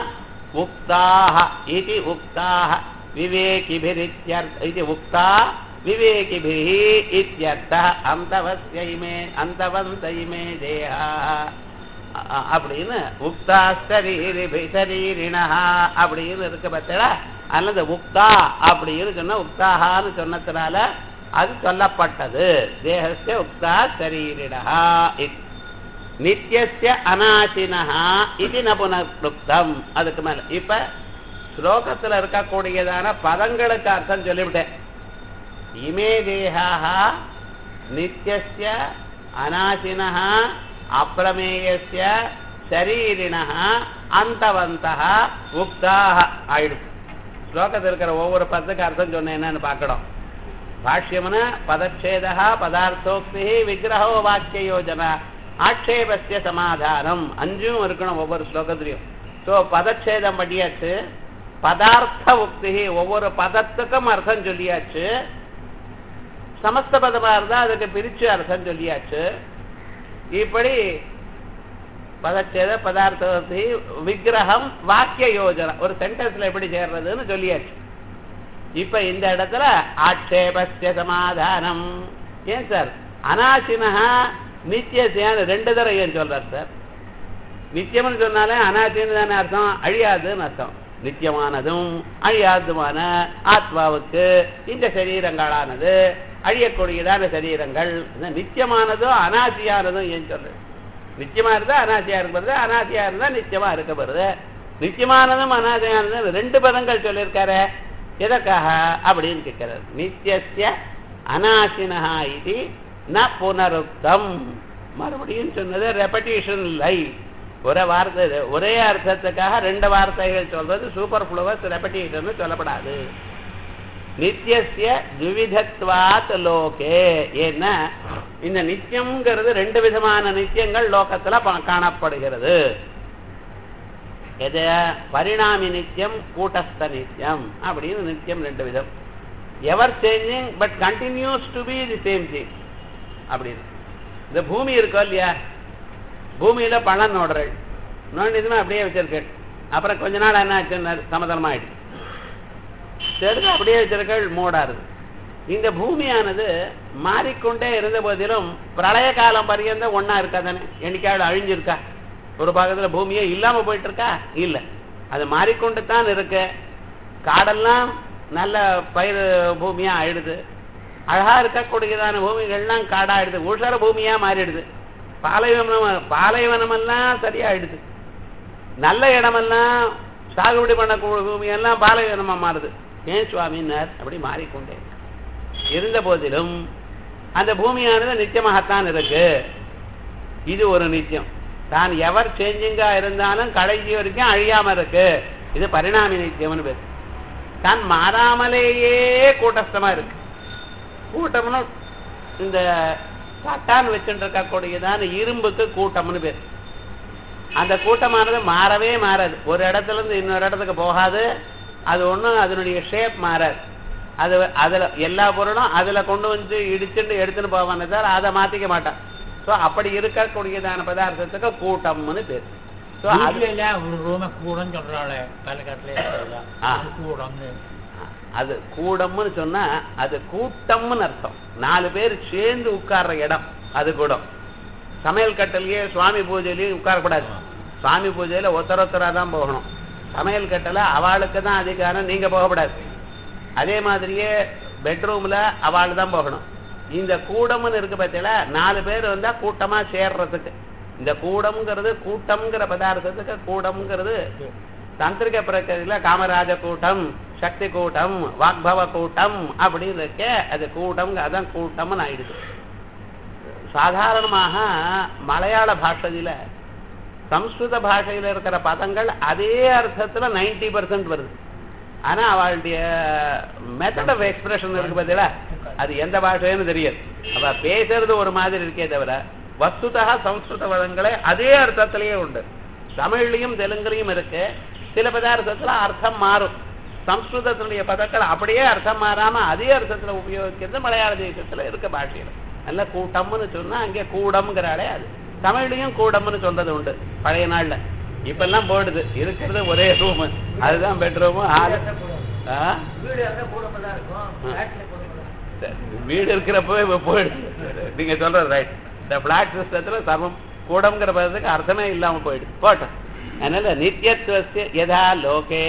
உக்தாக இது உக்தாக விவேகிபிரித்யர்த்த இது உக்தா விவேகிபிः இத்தியர்த்தः அந்தவஸ்ய இமே அந்தவந்த இமே தேஹா அ- அப்படின்னு உக்தா சரீரிபி சரீரிணா அப்படின்னு இருக்கு பார்த்தா அல்லது உக்தா அப்படின்னு சொன்னா உக்தாகான்னு சொன்னதுனால அது சொல்லப்பட்டது தேகஸ்ய உக்தா சரீரிணா இத். நித்தியஸ்ய அநாசினஹா இது ந புனருக்தம் அதுக்கு மேல இப்ப ஸ்லோகத்துல இருக்கக்கூடியதான பதங்களுக்கு அர்த்தம் சொல்லிவிட்டேன் இமே தேகாக நித்தியஸ்ய அநாசினः அப்பிரமேயஸ்ய சரீரிணः அந்தவந்தः உக்தாக ஆயிடும் ஸ்லோகத்தில் இருக்கிற ஒவ்வொரு பதத்துக்கு அர்த்தம் சொன்னேன் என்னன்னு பார்க்கணும் பாஷ்யம்னா பதச்சேதா பதார்த்தோக்தி விக்கிரகோ வாக்கிய யோஜனா ஆட்சேபஸ்ய சமாதானம் அஞ்சும் இருக்கணும் ஒவ்வொரு ஸ்லோகத்திலையும் ஸோ பதச்சேதம் பண்ணியாச்சு பதார்த்த உக்தி ஒவ்வொரு பதத்துக்கும் அர்த்தம் சொல்லியாச்சு சமஸ்த பதமா இருந்தா அதுக்கு பிரிச்சு அர்த்தம் சொல்லியாச்சு இப்படி பதச்சேத பதார்த்தி விக்கிரகம் வாக்கிய யோஜனை ஒரு சென்டென்ஸ்ல எப்படி சேர்றதுன்னு சொல்லியாச்சு இப்ப இந்த இடத்துல ஆட்சேபஸ்ய சமாதானம் ஏன் சார் அனாசினஹா நித்தியசியான்னு ரெண்டு தடவை ஏன் சொல்றார் சார் நித்தியம்னு சொன்னாலே அனாசின்னு தானே அர்த்தம் அழியாதுன்னு அர்த்தம் நித்தியமானதும் அழியாதுமான ஆத்மாவுக்கு இந்த சரீரங்களானது அழியக்கூடியதான சரீரங்கள் இந்த நித்தியமானதும் அனாசியானதும் ஏன் சொல்றது நித்தியமா இருந்தா அனாசியா இருக்கிறது அனாசியா இருந்தா நித்தியமா இருக்கப்படுது நித்தியமானதும் அனாசியானதும் ரெண்டு பதங்கள் சொல்லியிருக்காரு எதற்காக அப்படின்னு கேட்கிறார் நித்தியஸ்ய அனாசினஹா இது ந புனருக்தம் மறுபடியும் சொன்னது ரெப்படேஷன் லை ஒரே வார்த்தை ஒரே அர்த்தத்துக்காக ரெண்டு வார்த்தைகள் சொல்றது சூப்பர் ஃப்ளூவஸ் ரெப்படேஷன் சொல்லப்படாது நித்தியஸ்ய துவிதத்வாத் லோகே ஏன்னா இந்த நித்தியம்ங்கிறது ரெண்டு விதமான நித்தியங்கள் லோகத்துல ப- காணப்படுகிறது எது பரிணாமி நித்தியம் கூட்டஸ்த நித்தியம் அப்படின்னு நித்தியம் ரெண்டு விதம் ever changing but continuous to be the same thing அப்படின்னு இந்த பூமி இருக்கோ இல்லையா பூமியில பழம் நோடுறள் நோண்டிதுமே அப்படியே வச்சிருக்கள் அப்புறம் கொஞ்ச நாள் என்ன ஆச்சுன்னா சமதளமாயிடுச்சு செடுத்து அப்படியே வச்சிருக்கள் மூடாருது இந்த பூமியானது மாறிக்கொண்டே இருந்த போதிலும் பிரளய காலம் பரியந்த ஒண்ணா இருக்காதானே என்னைக்காவது அழிஞ்சிருக்கா ஒரு பாகத்துல பூமியே இல்லாம போயிட்டு இருக்கா இல்ல அது மாறிக்கொண்டு தான் இருக்கு காடெல்லாம் நல்ல பயிர் பூமியா ஆயிடுது அழகா இருக்கக்கூடியதான பூமிகள்லாம் காடாயிடுது உஷர பூமியா மாறிடுது பாலைவனம் பாலைவனமெல்லாம் சரியாயிடுது நல்ல இடமெல்லாம் சாகுபடி பண்ணக்கூடிய பூமியெல்லாம் பாலைவனமா மாறுது ஏன் சுவாமின்னார் அப்படி மாறிக்கொண்டே இருக்கு. இருந்த போதிலும் அந்த பூமியானது நித்தியமாகத்தான் இருக்கு இது ஒரு நித்தியம் தான் எவர் சேஞ்சிங்கா இருந்தாலும் கடைசி வரைக்கும் அழியாம இருக்கு இது பரிணாமி நித்தியம்னு பேர் தான் மாறாமலேயே கூட்டஸ்தமா இருக்கு கூட்டம்னு இந்த சட்டான் வச்சுட்டு இருக்கக்கூடியதான இரும்புக்கு கூட்டம்னு பேர் அந்த கூட்டமானது மாறவே மாறாது ஒரு இடத்துல இருந்து இன்னொரு இடத்துக்கு போகாது அது ஒண்ணும் அதனுடைய ஷேப் மாறாது அது அதுல எல்லா பொருளும் அதுல கொண்டு வந்து இடிச்சுட்டு எடுத்துன்னு போவானே தவிர அதை மாத்திக்க மாட்டான் சோ அப்படி இருக்கக்கூடியதான பதார்த்தத்துக்கு கூட்டம்னு பேர் சோ அது வீட்டுல ஒரு ரூம கூடன்னு சொல்றாளே பாலக்காட்டுல ஆ. கூடம்னு அது கூடம்னு சொன்னா அது கூட்டம்னு அர்த்தம் நாலு பேர் சேர்ந்து உட்கார்ற இடம் அது கூடம் சமையல் கட்டலையே சுவாமி பூஜையிலயும் உட்காரக்கூடாது சுவாமி பூஜையில ஒருத்தர் ஒருத்தரா தான் போகணும் சமையல் கட்டல அவளுக்கு தான் அதிகாரம் நீங்க போகக்கூடாது அதே மாதிரியே பெட்ரூம்ல அவள் தான் போகணும் இந்த கூடம்னு இருக்கு பார்த்தீங்களா நாலு பேர் வந்தா கூட்டமா சேர்றதுக்கு இந்த கூடம்ங்கிறது கூட்டம்ங்கிற பதார்த்தத்துக்கு கூடம்ங்கிறது தந்திரிக பிரக்கிரியில காமராஜ கூட்டம் சக்தி கூட்டம் வாக்பவ கூட்டம் அப்படின்னு இருக்க அது கூட்டம் அதான் கூட்டம்னு ஆயிடுது சாதாரணமாக மலையாள பாஷையில சம்ஸ்கிருத பாஷையில இருக்கிற பதங்கள் அதே அர்த்தத்துல 90% பர்சன்ட் வருது ஆனா அவளுடைய மெத்தட் ஆஃப் எக்ஸ்பிரஷன் இருக்கு பார்த்தீங்களா அது எந்த பாஷைன்னு தெரியாது அவ பேசுறது ஒரு மாதிரி இருக்கே தவிர வஸ்துதா சம்ஸ்கிருத பதங்களே அதே அர்த்தத்திலேயே உண்டு தமிழ்லையும் தெலுங்குலையும் இருக்கு சில பதார்த்தத்துல அர்த்தம் மாறும் சம்ஸ்கிருதத்தினுடைய பதங்கள் அப்படியே அர்த்தம் மாறாம அதே அர்த்தத்துல உபயோகிக்கிறது மலையாள தேசத்துல இருக்க பாஷையில நல்ல கூட்டம்னு சொன்னா அங்கே கூடம்ங்கிறாளே அது தமிழ்லையும் கூடம்னு சொல்றது உண்டு பழைய நாள்ல இப்பெல்லாம் போயிடுது இருக்கிறது ஒரே ரூம் அதுதான் பெட்ரூம் ஹால் வீடு இருந்தா கூடமா தான் இருக்கும் flatல கூடமா தான் வீடு இருக்கிறப்ப இப்ப போயிடுது நீங்க சொல்றது ரைட் இந்த பிளாட் சிஸ்டத்துல சமம் கூடம்ங்கிற பதத்துக்கு அர்த்தமே இல்லாம போயிடுது போட்டோம் அதனால நித்தியத்துவஸ்ய யதா லோகே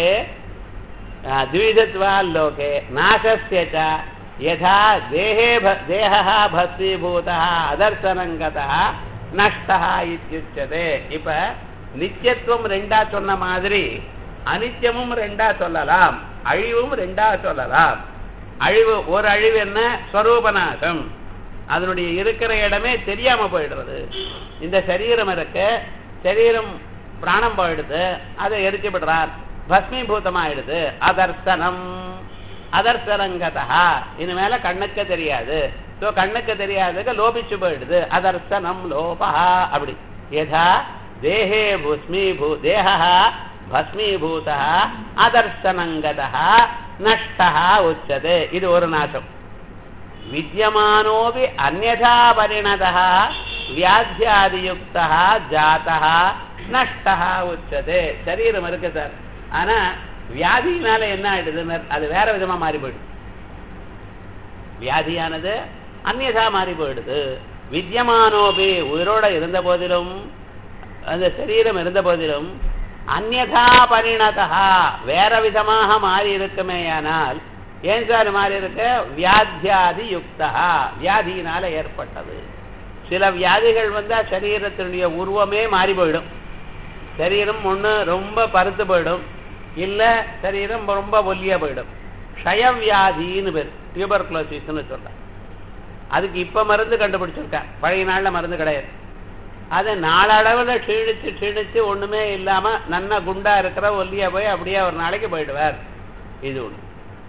ஆ, द्विविधत्वा लोके नाशस्य च यथा देहे भ- देहः भस्मीभूतः அதர்சனங்கதः நஷ்டः இத்தியுச்சதே இப்ப நித்தியத்துவம் ரெண்டா சொன்ன மாதிரி அனித்தியமும் ரெண்டா சொல்லலாம் அழிவும் ரெண்டா சொல்லலாம் அழிவு ஒரு அழிவு என்ன ஸ்வரூபநாசம் அதனுடைய இருக்கிற இடமே தெரியாம போயிடுறது இந்த சரீரம் இருக்கு சரீரம் பிராணம் போயிடுது அதை எரிச்சு விடுறார் பஸ்மீபூதமாயிடுது அதர்சனம் அதர்சனங்கதா இனிமேல கண்ணுக்கு தெரியாது சோ கண்ணுக்கு தெரியாதுக்கு லோபிச்சு போயிடுது அதர்சனம் லோபா அப்படி யதா தேஹே புஸ்மீபூ தேஹ பஸ்மீபூத அதர்சனங்கதா நஷ்டா உச்சதே இது ஒரு நாசம் வித்தியமானோபி அந்யதா பரிணதः வியாத்தியாதியுக்தः ஜாத்தः நஷ்டः உச்சதே சரீரம் இருக்கு சார் ஆனா வியாதியினால என்ன ஆயிடுதுன்னு அது வேற விதமா மாறி போயிடுது வியாதியானது அந்நியதா மாறி போயிடுது வித்தியமானோபி உயிரோட இருந்த போதிலும் அந்த சரீரம் இருந்த போதிலும் அந்யதா பரிணதா வேற விதமாக மாறி இருக்குமேயானால் ஏன் சார் மாறி இருக்கு வியாத்தியாதி யுக்தா வியாதியினால ஏற்பட்டது சில வியாதிகள் வந்தா சரீரத்தினுடைய உருவமே மாறி போயிடும் சரீரம் ஒண்ணு ரொம்ப பருத்து போயிடும் இல்ல சரீரம் ரொம்ப ஒல்லியா போயிடும் க்ஷயவியாதின்னு பேர் டியூபர்குலோசிஸ்னு சொல்றேன் அதுக்கு இப்ப மருந்து கண்டுபிடிச்சிருக்கா பழைய நாள்ல மருந்து கிடையாது அது நாளளவுல க்ஷீணிச்சு க்ஷீணிச்சு ஒண்ணுமே இல்லாம நன்னா குண்டா இருக்கிற ஒல்லியா போய் அப்படியே ஒரு நாளைக்கு போயிடுவார் இது ஒண்ணு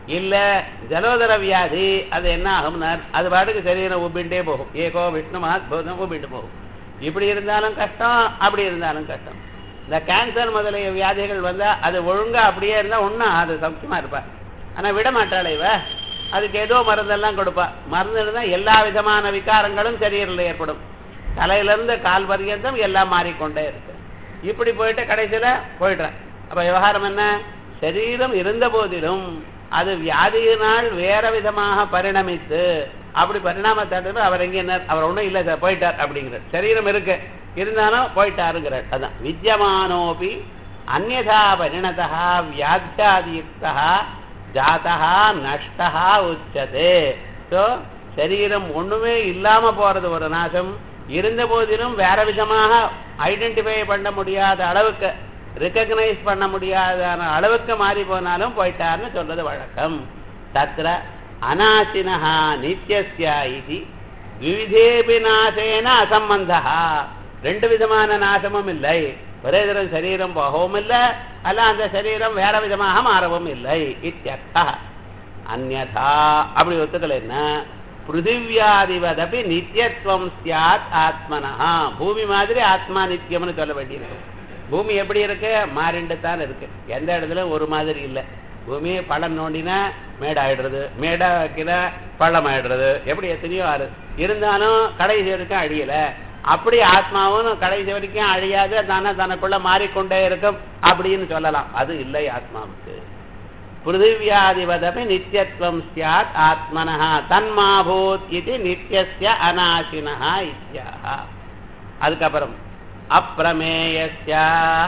இல்ல ஜலோதர வியாதி அது என்ன ஆகும்னார் அது பாட்டுக்கு சரீரம் உப்பிண்டே போகும் ஏகோ விஷ்ணு மகாத்பூதம் உப்பிட்டு போகும் இப்படி இருந்தாலும் கஷ்டம் அப்படி இருந்தாலும் கஷ்டம் இந்த கேன்சர் முதலிய வியாதிகள் வந்தா அது ஒழுங்கா அப்படியே இருந்தா ஒன்றும் அது சௌக்கியமா இருப்பா ஆனா விட மாட்டாளே இவ அதுக்கு ஏதோ மருந்தெல்லாம் கொடுப்பா மருந்து இருந்தா எல்லா விதமான விகாரங்களும் சரீரில் ஏற்படும் தலையிலிருந்து கால் பர்யந்தம் எல்லாம் மாறிக்கொண்டே இருக்கு இப்படி போயிட்டு கடைசியில போயிடுறேன் அப்ப விவகாரம் என்ன சரீரம் இருந்த போதிலும் அது வியாதியினால் வேற விதமாக பரிணமித்து அப்படி பரிணாமத்தை அவர் எங்க என்ன அவர் ஒண்ணும் இல்லை சார் போயிட்டார் அப்படிங்கிறார் சரீரம் இருக்கு இருந்தாலும் போயிட்டாருங்கிறார் அதான் வித்யமானோபி அந்நதா பரிணதா வியாத்தியாதியுக்தா ஜாதா நஷ்டா உச்சதே ஸோ சரீரம் ஒண்ணுமே இல்லாம போறது ஒரு நாசம் இருந்த போதிலும் வேற விதமாக ஐடென்டிஃபை பண்ண முடியாத அளவுக்கு ரெக்கக்னைஸ் பண்ண முடியாத அளவுக்கு மாறி போனாலும் போயிட்டார்னு சொல்றது வழக்கம் தத்ர அநாசினஹா நித்தியஸ்யா இது விவிதேபி நாசேன அசம்பந்தா ரெண்டு விதமான நாசமும் இல்லை ஒரே தரம் சரீரம் போகவும் இல்லை அல்ல அந்த சரீரம் வேற விதமாக மாறவும் இல்லை இத்தியர்த்தா அந்நதா அப்படி ஒத்துக்கல என்ன பிருத்திவியாதிவதபி நித்தியத்துவம் சியாத் ஆத்மனஹா பூமி மாதிரி ஆத்மா நித்தியம்னு சொல்ல வேண்டியிருக்கும் பூமி எப்படி இருக்கு மாறிண்டு தான் இருக்கு எந்த இடத்துல ஒரு மாதிரி இல்லை பூமி பள்ளம் நோண்டினா மேடாயிடுறது மேடா வைக்கிற பள்ளம் ஆயிடுறது எப்படி எத்தனையோ ஆறு இருந்தாலும் கடைசி வரைக்கும் அழியல அப்படி ஆத்மாவும் கடைசி வரைக்கும் அழியாது தானே தனக்குள்ள மாறிக்கொண்டே இருக்கும் அப்படின்னு சொல்லலாம் அது இல்லை ஆத்மாவுக்கு பிருத்திவியாதிவதபி நித்தியத்துவம் சியாத் ஆத்மனः தன்மாபூத் இது நித்தியஸ்ய அநாசினः இத்தியாக அதுக்கப்புறம் அப்பிரமேயஸ்ய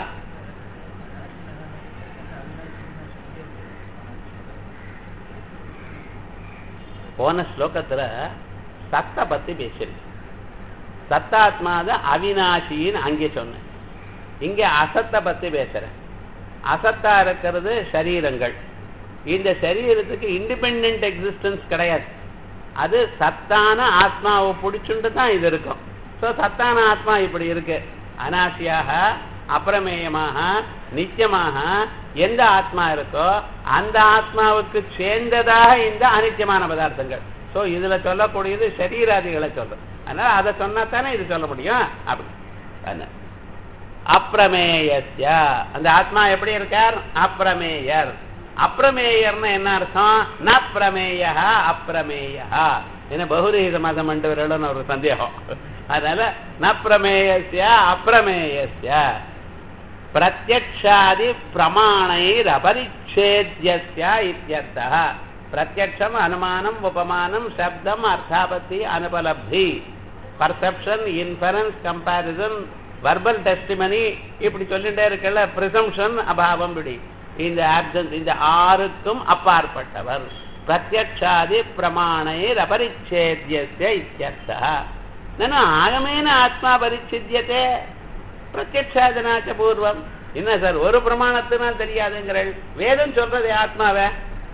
போன ஸ்லோகத்துல சத்த பத்தி பேசிருக்கு சத்தாத்மாத அவினாசின்னு அங்கே சொன்னேன் இங்க அசத்தை பத்தி பேசுறேன் அசத்தா இருக்கிறது சரீரங்கள் இந்த சரீரத்துக்கு இண்டிபெண்ட் எக்ஸிஸ்டன்ஸ் கிடையாது அது சத்தான ஆத்மாவை பிடிச்சுட்டு தான் இது இருக்கும் ஸோ சத்தான ஆத்மா இப்படி இருக்கு அனாசியாக அப்பிரமேயமாக நித்தியமாக எந்த ஆத்மா இருக்கோ அந்த ஆத்மாவுக்கு சேர்ந்ததாக இந்த அனித்தியமான பதார்த்தங்கள் ஸோ இதுல சொல்லக்கூடியது சரீராதிகளை சொல்றது அதனால அதை சொன்னா தானே இது சொல்ல முடியும் அப்படி அதனால அப்பிரமேயஸ்ய அந்த ஆத்மா எப்படி இருக்கார் அப்பிரமேயர் அப்பிரமேயர்னு என்ன அர்த்தம் ந பிரமேய அப்பிரமேய என்ன பகுரீத மதம் மண்டவர்கள்னு ஒரு சந்தேகம் அதனால ந பிரமேயஸ்ய அப்பிரமேயஸ்ய பிரத்யக்ஷாதி பிரமாணைர் அபரிச்சேத்யஸ்ய இத்தியர்த்தः பிரத்யக்ஷம் அனுமானம் உபமானம் சப்தம் அர்த்தாபத்தி அனுபலப்தி perception inference comparison verbal testimony இப்படி சொல்லிட்டே இருக்கல ப்ரிசம்ஷன் அபாவம் இப்படி இந்த ஆப்சன்ஸ் இந்த ஆறுக்கும் அப்பாற்பட்டவர் பிரத்யக்ஷாதி பிரமாணைர் அபரிச்சேத்யஸ்ய இத்தியர்த்தः நனு ஆகமேன ஆத்மா பரிச்சித்தியதே பிரத்யக்ஷாதனாச்ச பூர்வம் என்ன சார் ஒரு பிரமாணத்தினால் தெரியாதுங்கிறள் வேதம் சொல்றது ஆத்மாவை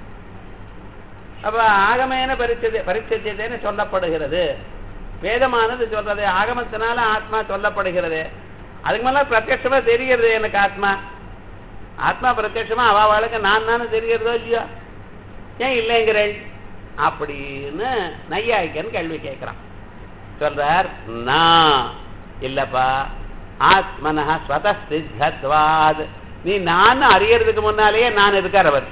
அப்ப ஆகமேன பரிச்சது பரிச்சத்தியதேன்னு சொல்லப்படுகிறது வேதமானது சொல்றது ஆகமத்தினால ஆத்மா சொல்லப்படுகிறது அதுக்கு மேல பிரத்யட்சமா தெரிகிறது எனக்கு ஆத்மா ஆத்மா பிரத்யட்சமா அவ அவளுக்கு நான் தானே தெரிகிறதோ இல்லையோ ஏன் இல்லைங்கிறேன் அப்படின்னு நையாய்க்கன் கேள்வி கேட்கிறான் சொல்றார் நான் இல்லப்பா ஆத்மனஹ ஸ்வதசித்தத்வாத் நீ நான் அறியறதுக்கு முன்னாலேயே நான் இருக்கார் அவர்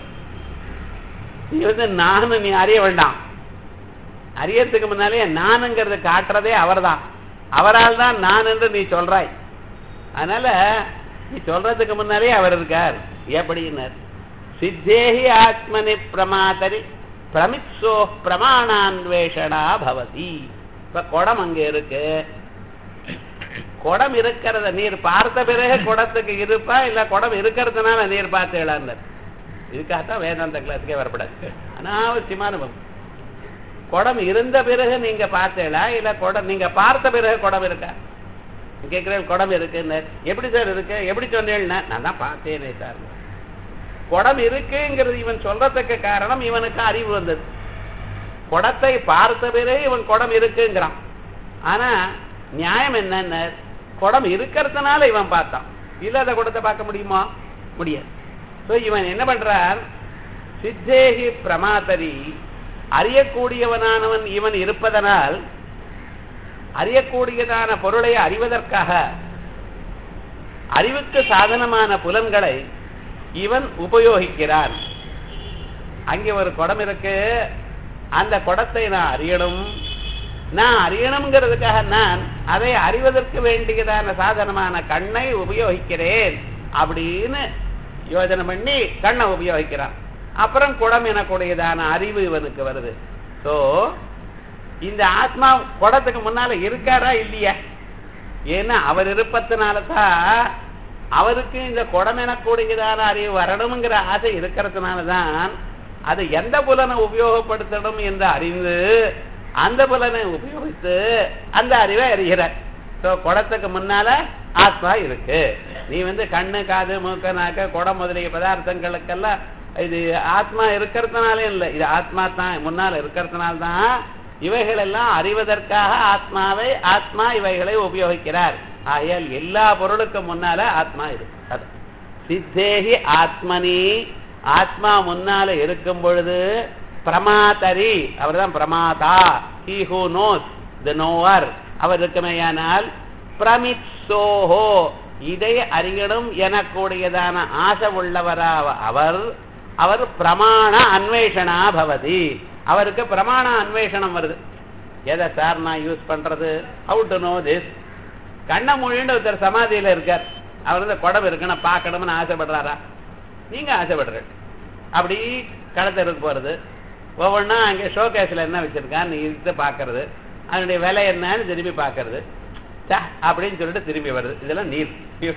நீ வந்து நான் நீ அறிய வேண்டாம் அறியறதுக்கு முன்னாலே நானுங்கிறத காட்டுறதே அவர்தான் அவரால் தான் நான் என்று நீ சொல்றாய் அதனால நீ சொல்றதுக்கு முன்னாலே அவர் இருக்கார் எப்படின்னார் சித்தேஹி ஆத்மனி பிரமாதரி பிரமித்சோ பிரமாணான்வேஷணா பவதி இப்ப குடம் அங்க இருக்கு குடம் இருக்கிறத நீர் பார்த்த பிறகு குடத்துக்கு இருப்பா இல்ல குடம் இருக்கிறதுனால நீர் பார்த்து இழந்தார் இதுக்காகத்தான் வேதாந்த கிளாஸுக்கே வரப்படாது அனாவசியமான வகுப்பு. குடம் இருந்த பிறகு நீங்க பார்த்தீங்களா இல்ல குடம் நீங்க பார்த்த பிறகு குடம் இருக்கா கேட்கிறேன் குடம் இருக்குன்னு எப்படி சார் இருக்கு எப்படி சொன்னேன்னா நான் தான் பார்த்தேனே சார் குடம் இருக்குங்கிறது இவன் சொல்றதுக்கு காரணம் இவனுக்கு அறிவு வந்தது குடத்தை பார்த்த பிறகு இவன் குடம் இருக்குங்கிறான் ஆனா நியாயம் என்னன்னு குடம் இருக்கிறதுனால இவன் பார்த்தான் இல்லாத குடத்தை பார்க்க முடியுமா முடியாது ஸோ இவன் என்ன பண்றார் சித்தேகி பிரமாதரி அறியக்கூடியவனானவன் இவன் இருப்பதனால் அறியக்கூடியதான பொருளை அறிவதற்காக அறிவுக்கு சாதனமான புலன்களை இவன் உபயோகிக்கிறான் அங்கே ஒரு குடம் இருக்கு அந்த குடத்தை நான் அறியணும் நான் அறியணுங்கிறதுக்காக நான் அதை அறிவதற்கு வேண்டியதான சாதனமான கண்ணை உபயோகிக்கிறேன் அப்படின்னு யோஜனை பண்ணி கண்ணை உபயோகிக்கிறான் அப்புறம் குடம் எனக்கூடியதான அறிவு இவனுக்கு வருது ஸோ இந்த ஆத்மா குடத்துக்கு முன்னால இருக்காரா இல்லையா ஏன்னா அவர் இருப்பதனால தான் அவருக்கு இந்த குடம் எனக்கூடியதான அறிவு வரணுங்கிற ஆசை இருக்கிறதுனால தான் அது எந்த புலனை உபயோகப்படுத்தணும் என்று அறிந்து அந்த புலனை உபயோகித்து அந்த அறிவை அறிகிறார் ஸோ குடத்துக்கு முன்னால ஆத்மா இருக்கு நீ வந்து கண்ணு காது மூக்க நாக்க குடம் முதலிய பதார்த்தங்களுக்கெல்லாம் இது ஆத்மா இருக்கிறதுனாலே இல்லை இது ஆத்மா தான் முன்னால் இருக்கிறதுனால தான் இவைகள் எல்லாம் அறிவதற்காக ஆத்மாவை ஆத்மா இவைகளை உபயோகிக்கிறார் ஆகையால் எல்லா பொருளுக்கும் முன்னால ஆத்மா இருக்கு அது சித்தேகி ஆத்மனி ஆத்மா முன்னால இருக்கும் பொழுது பிரமாதரி அவர் தான் பிரமாதா he who knows the knower அவர் இருக்குமேயானால் பிரமித் சோஹோ இதை அறியணும் எனக்கூடியதான ஆசை உள்ளவரா அவர் அவர் பிரமாண அன்வேஷனா பவதி அவருக்கு பிரமாண அன்வேஷனம் வருது எதை சார் நான் யூஸ் பண்றது ஹவு டு நோ திஸ் கண்ண மொழின்னு ஒருத்தர் சமாதியில இருக்கார் அவர் வந்து குடம் இருக்குன்னு பார்க்கணும்னு ஆசைப்படுறாரா நீங்க ஆசைப்படுற அப்படி கடத்தருக்கு போறது ஒவ்வொன்றா அங்கே ஷோகேஸில் என்ன வச்சிருக்கான்னு இருந்து பார்க்கறது அதனுடைய விலை என்னன்னு திரும்பி பார்க்கறது ச அப்படின்னு சொல்லிட்டு திரும்பி வருது இதெல்லாம் நீர்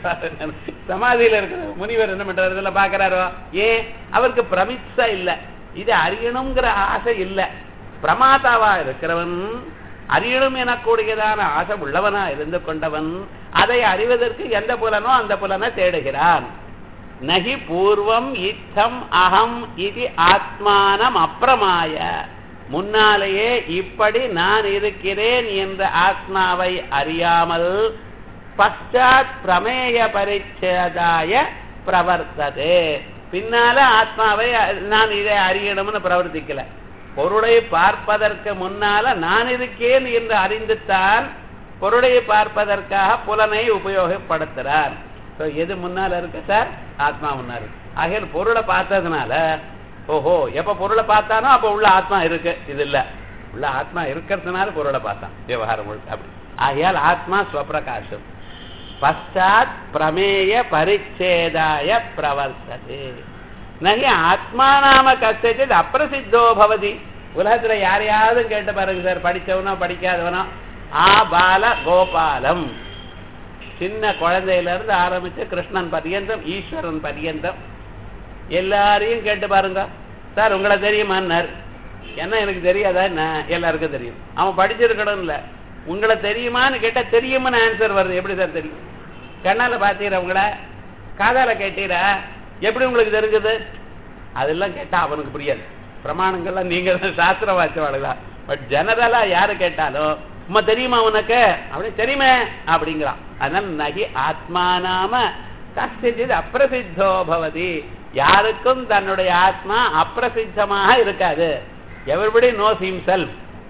சமாதியில இருக்கிற முனிவர் என்ன பண்றாரு இதெல்லாம் பார்க்கறாரோ ஏன் அவருக்கு பிரமிச்சா இல்ல இது அறியணுங்கிற ஆசை இல்ல பிரமாதாவா இருக்கிறவன் அறியணும் எனக்கூடியதான ஆசை உள்ளவனா இருந்து கொண்டவன் அதை அறிவதற்கு எந்த புலனோ அந்த புலனை தேடுகிறான் நகி பூர்வம் இத்தம் அகம் இது ஆத்மானம் அப்பிரமாய முன்னாலேயே இப்படி நான் இருக்கிறேன் என்ற ஆத்மாவை அறியாமல் பశ్చాத் பிரமேய பரிச்சேதாய பிரவர்த்ததே பின்னால ஆத்மாவை நான் இதை அறியணும்னு பிரவர்த்திக்கல பொருளை பார்ப்பதற்கு முன்னால நான் இருக்கேன் என்று அறிந்துத்தான் பொருளை பார்ப்பதற்காக புலனை உபயோகப்படுத்துறார் So, எது முன்னால இருக்கு சார் ஆத்மா முன்னால இருக்கு ஆகையால் பொருளை பார்த்ததுனால ஓஹோ எப்ப பொருளை பார்த்தானோ அப்ப உள்ள ஆத்மா இருக்கு இது இல்ல உள்ள ஆத்மா இருக்கிறதுனால பொருளை பார்த்தான் விவகாரம் முழுக்க அப்படி ஆகையால் ஆத்மா ஸ்வப்பிரகாசம் பశ్చాத் பிரமேய பரிச்சேதாய பிரவர்த்ததே நகி ஆத்மா நாம கசித் அப்பிரசித்தோ பவதி உலகத்துல யாரையாவது கேட்டு பாருங்க சார் படிச்சவனோ படிக்காதவனோ ஆ பால கோபாலம் சின்ன குழந்தையில இருந்து ஆரம்பிச்சு கிருஷ்ணன் பரியந்தம் ஈஸ்வரன் பரியந்தம் எல்லாரையும் கேட்டு பாருங்க சார் உங்களை தெரியுமான்னார் என்ன எனக்கு தெரியாதா என்ன எல்லாருக்கும் தெரியும் அவன் படிச்சிருக்கணும் இல்ல உங்களை தெரியுமான்னு கேட்டா தெரியுமான்னு ஆன்சர் வருது எப்படி சார் தெரியும் கண்ணால பாத்தீரா உங்களை காதால கேட்டீரா எப்படி உங்களுக்கு தெரிஞ்சது அதெல்லாம் கேட்டா அவனுக்கு புரியாது பிரமாணங்கள்லாம் நீங்க தான் சாஸ்திர வாச்சவாளுதான் பட் ஜெனரலா யாரு கேட்டாலும் உமா தெரியுமா உனக்கு அப்படி தெரியுமே அப்படிங்கிறான் அதனால நகி ஆத்மா நாம கஷ்டித் அப்பிரசித்தோ பவதி யாருக்கும் தன்னுடைய ஆத்மா அப்பிரசித்தமாக இருக்காது everybody knows himself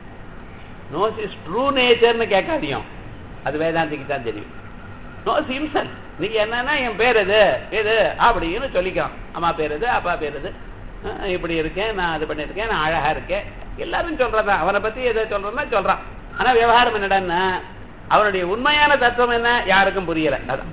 knows is true நேச்சர்னு கேட்காதியும் அது வேதாந்திக்கு தான் தெரியும் நோஸ் ஹிம்செல்ஃப் நீங்க என்னன்னா என் பேர் எது எது அப்படின்னு சொல்லிக்கலாம் அம்மா பேர் எது அப்பா பேர் எது அஹ் இப்படி இருக்கேன் நான் அது பண்ணியிருக்கேன் நான் அழகா இருக்கேன் எல்லாரும் சொல்றதான் அவனை பத்தி எதை சொல்றேன்னா சொல்றான் ஆனா விவகாரம் என்னடான்னா அவனுடைய உண்மையான தத்துவம் என்ன யாருக்கும் புரியல அதான்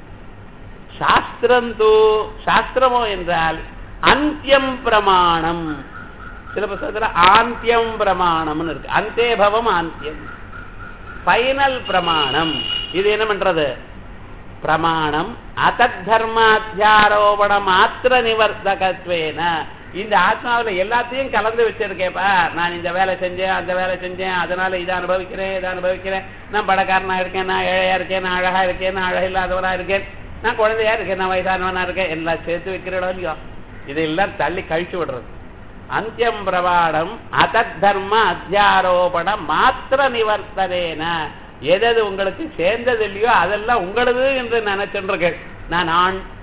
சாஸ்திரம் தூ சாஸ்திரமோ என்றால் அந்தியம் பிரமாணம் சில புத்தகத்துல ஆந்தியம் பிரமாணம்னு இருக்கு அந்தே பவம் ஆந்தியம் ஃபைனல் பிரமாணம் இது என்ன பண்றது பிரமாணம் அதத் தர்மாத்தியாரோபண மாத்திர நிவர்த்தகத்வேன இந்த ஆத்மாவில் எல்லாத்தையும் கலந்து வச்சிருக்கேப்பா நான் இந்த வேலை செஞ்சேன் அந்த வேலை செஞ்சேன் அதனால இதை அனுபவிக்கிறேன் இதை அனுபவிக்கிறேன் நான் படக்காரனா இருக்கேன் நான் ஏழையா இருக்கேன் நான் அழகா இருக்கேன் நான் அழகு இல்லாதவனா இருக்கேன் நான் குழந்தையா இருக்கேன் நான் வயசானவனா இருக்கேன் எல்லாம் சேர்த்து வைக்கிறோம் இல்லையோ இதெல்லாம் தள்ளி கழிச்சு விடுறது அந்தியம் பிரபாடம் அதத் தர்ம அத்தியாரோபண மாத்திர நிவர்த்தனேன எதது உங்களுக்கு சேர்ந்தது இல்லையோ அதெல்லாம் உங்களது என்று நினைச்சுருக்கேன் நான் ஆண்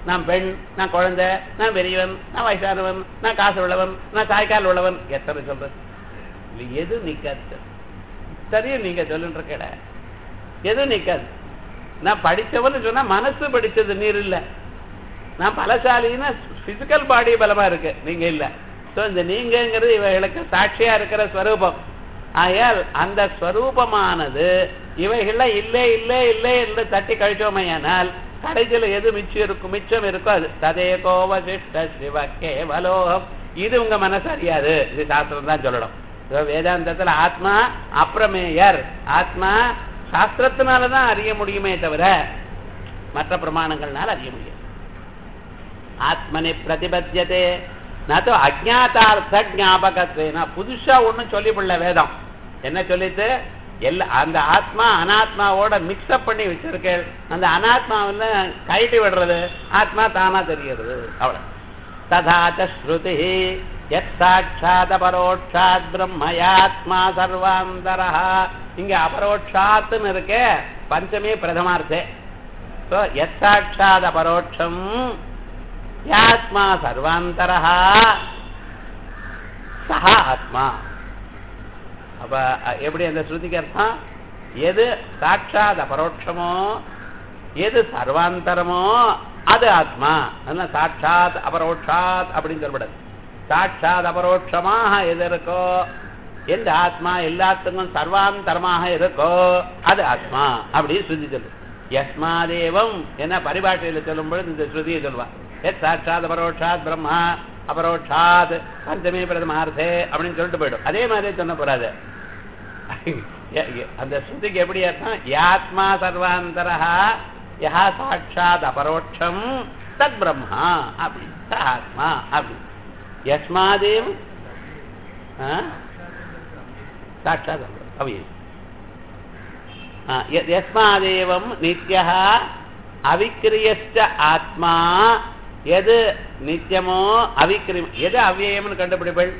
நான் பெண் நான் குழந்தை நான் பெரியவன் நான் வயசானவன் நான் காசு உள்ளவன் நான் காய்க்கால் உள்ளவன் எத்தனை சொல்றது இது எது நிக்காது சரியும் நீங்க சொல்லுன்ற கேட எதுவும் நிக்காது நான் படிச்சவன்னு சொன்னா மனசு படிச்சது நீர் இல்ல நான் பலசாலின்னா பிசிக்கல் பாடி பலமா இருக்கு நீங்க இல்ல சோ இந்த நீங்கங்கிறது இவைகளுக்கு சாட்சியா இருக்கிற ஸ்வரூபம் ஆகையால் அந்த ஸ்வரூபமானது இவைகள்லாம் இல்லை இல்லை இல்லை என்று தட்டி கழிச்சோமையானால் கடைசியில் எது மிச்சம் இருக்கும் மிச்சம் இருக்கோ அது ததே கோவசிஷ்ட சிவ கேவலோகம் இது உங்க மனசு அறியாது இது சாஸ்திரம் தான் சொல்லணும் இதோ வேதாந்தத்துல ஆத்மா அப்பிரமேயர் ஆத்மா சாஸ்திரத்தினாலதான் அறிய முடியுமே தவிர மற்ற பிரமாணங்கள்னால அறிய முடியாது ஆத்மனி பிரதிபத்தியதே நான் அஜாத்தார்த்த ஞாபகத்வேனா புதுசா ஒண்ணும் சொல்லிவிடல வேதம் என்ன சொல்லிட்டு எல்லா அந்த ஆத்மா அனாத்மாவோட மிக்ஸ்அப் பண்ணி வச்சிருக்கேன் அந்த அனாத்மாவில் கைட்டு விடுறது ஆத்மா தானா தெரிகிறது அவ்வளவு ததாச்ச ஸ்ருதி எத் சாட்சாத் அபரோட்சாத் பிரம்மயாத்மா சர்வாந்தரா இங்க அபரோட்சாத்துன்னு இருக்கே பஞ்சமே பிரதமார்த்தே ஸோ எத் சாட்சாத் அபரோட்சம் யாத்மா சர்வாந்தரா சஹா ஆத்மா அப்ப அ- எப்படி அந்த ஸ்ருதிக்கு அர்த்தம் எது சாட்சாத் அபரோட்சமோ எது சர்வாந்தரமோ அது ஆத்மா அதனால சாட்சாத் அபரோட்சாத் அப்படின்னு சொல்லப்படாது சாட்சாத் அபரோட்சமாக எது இருக்கோ எந்த ஆத்மா எல்லாத்துக்கும் சர்வாந்தரமாக இருக்கோ அது ஆத்மா அப்படின்னு ஸ்ருதி சொல்லு யஸ்மாதேவம் என்ன பரிபாஷையில சொல்லும் பொழுது இந்த ஸ்ருதியை சொல்லுவா எத் சாட்சாத் அபரோட்சாத் பிரம்மா அபரோட்சாத் பஞ்சமே பிரதமார்த்தே அப்படின்னு சொல்லிட்டு போயிடும் அதே மாதிரி சொன்ன போறாது எ- எ- அந்த ஸ்ருதிக்கு எப்படி அர்த்தம் யாத்மா சர்வாந்தரா யா சாட்சாத் அபரோட்சம் தத் பிரம்மா அப்படி ச ஆத்மா அப்படி யஸ்மாதேவ் ஆ? சாட்சாத் அவ்வியம் ஆ, ய- யஸ்மாதேவம் நித்யः அவிக்கிரியஸ்ட ஆத்மா எது நித்தியமோ அவிக்கிரியம் எது அவ்வியம்னு கண்டுபிடிப்பள்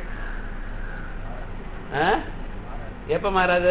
ஆ? எப்ப மாறாது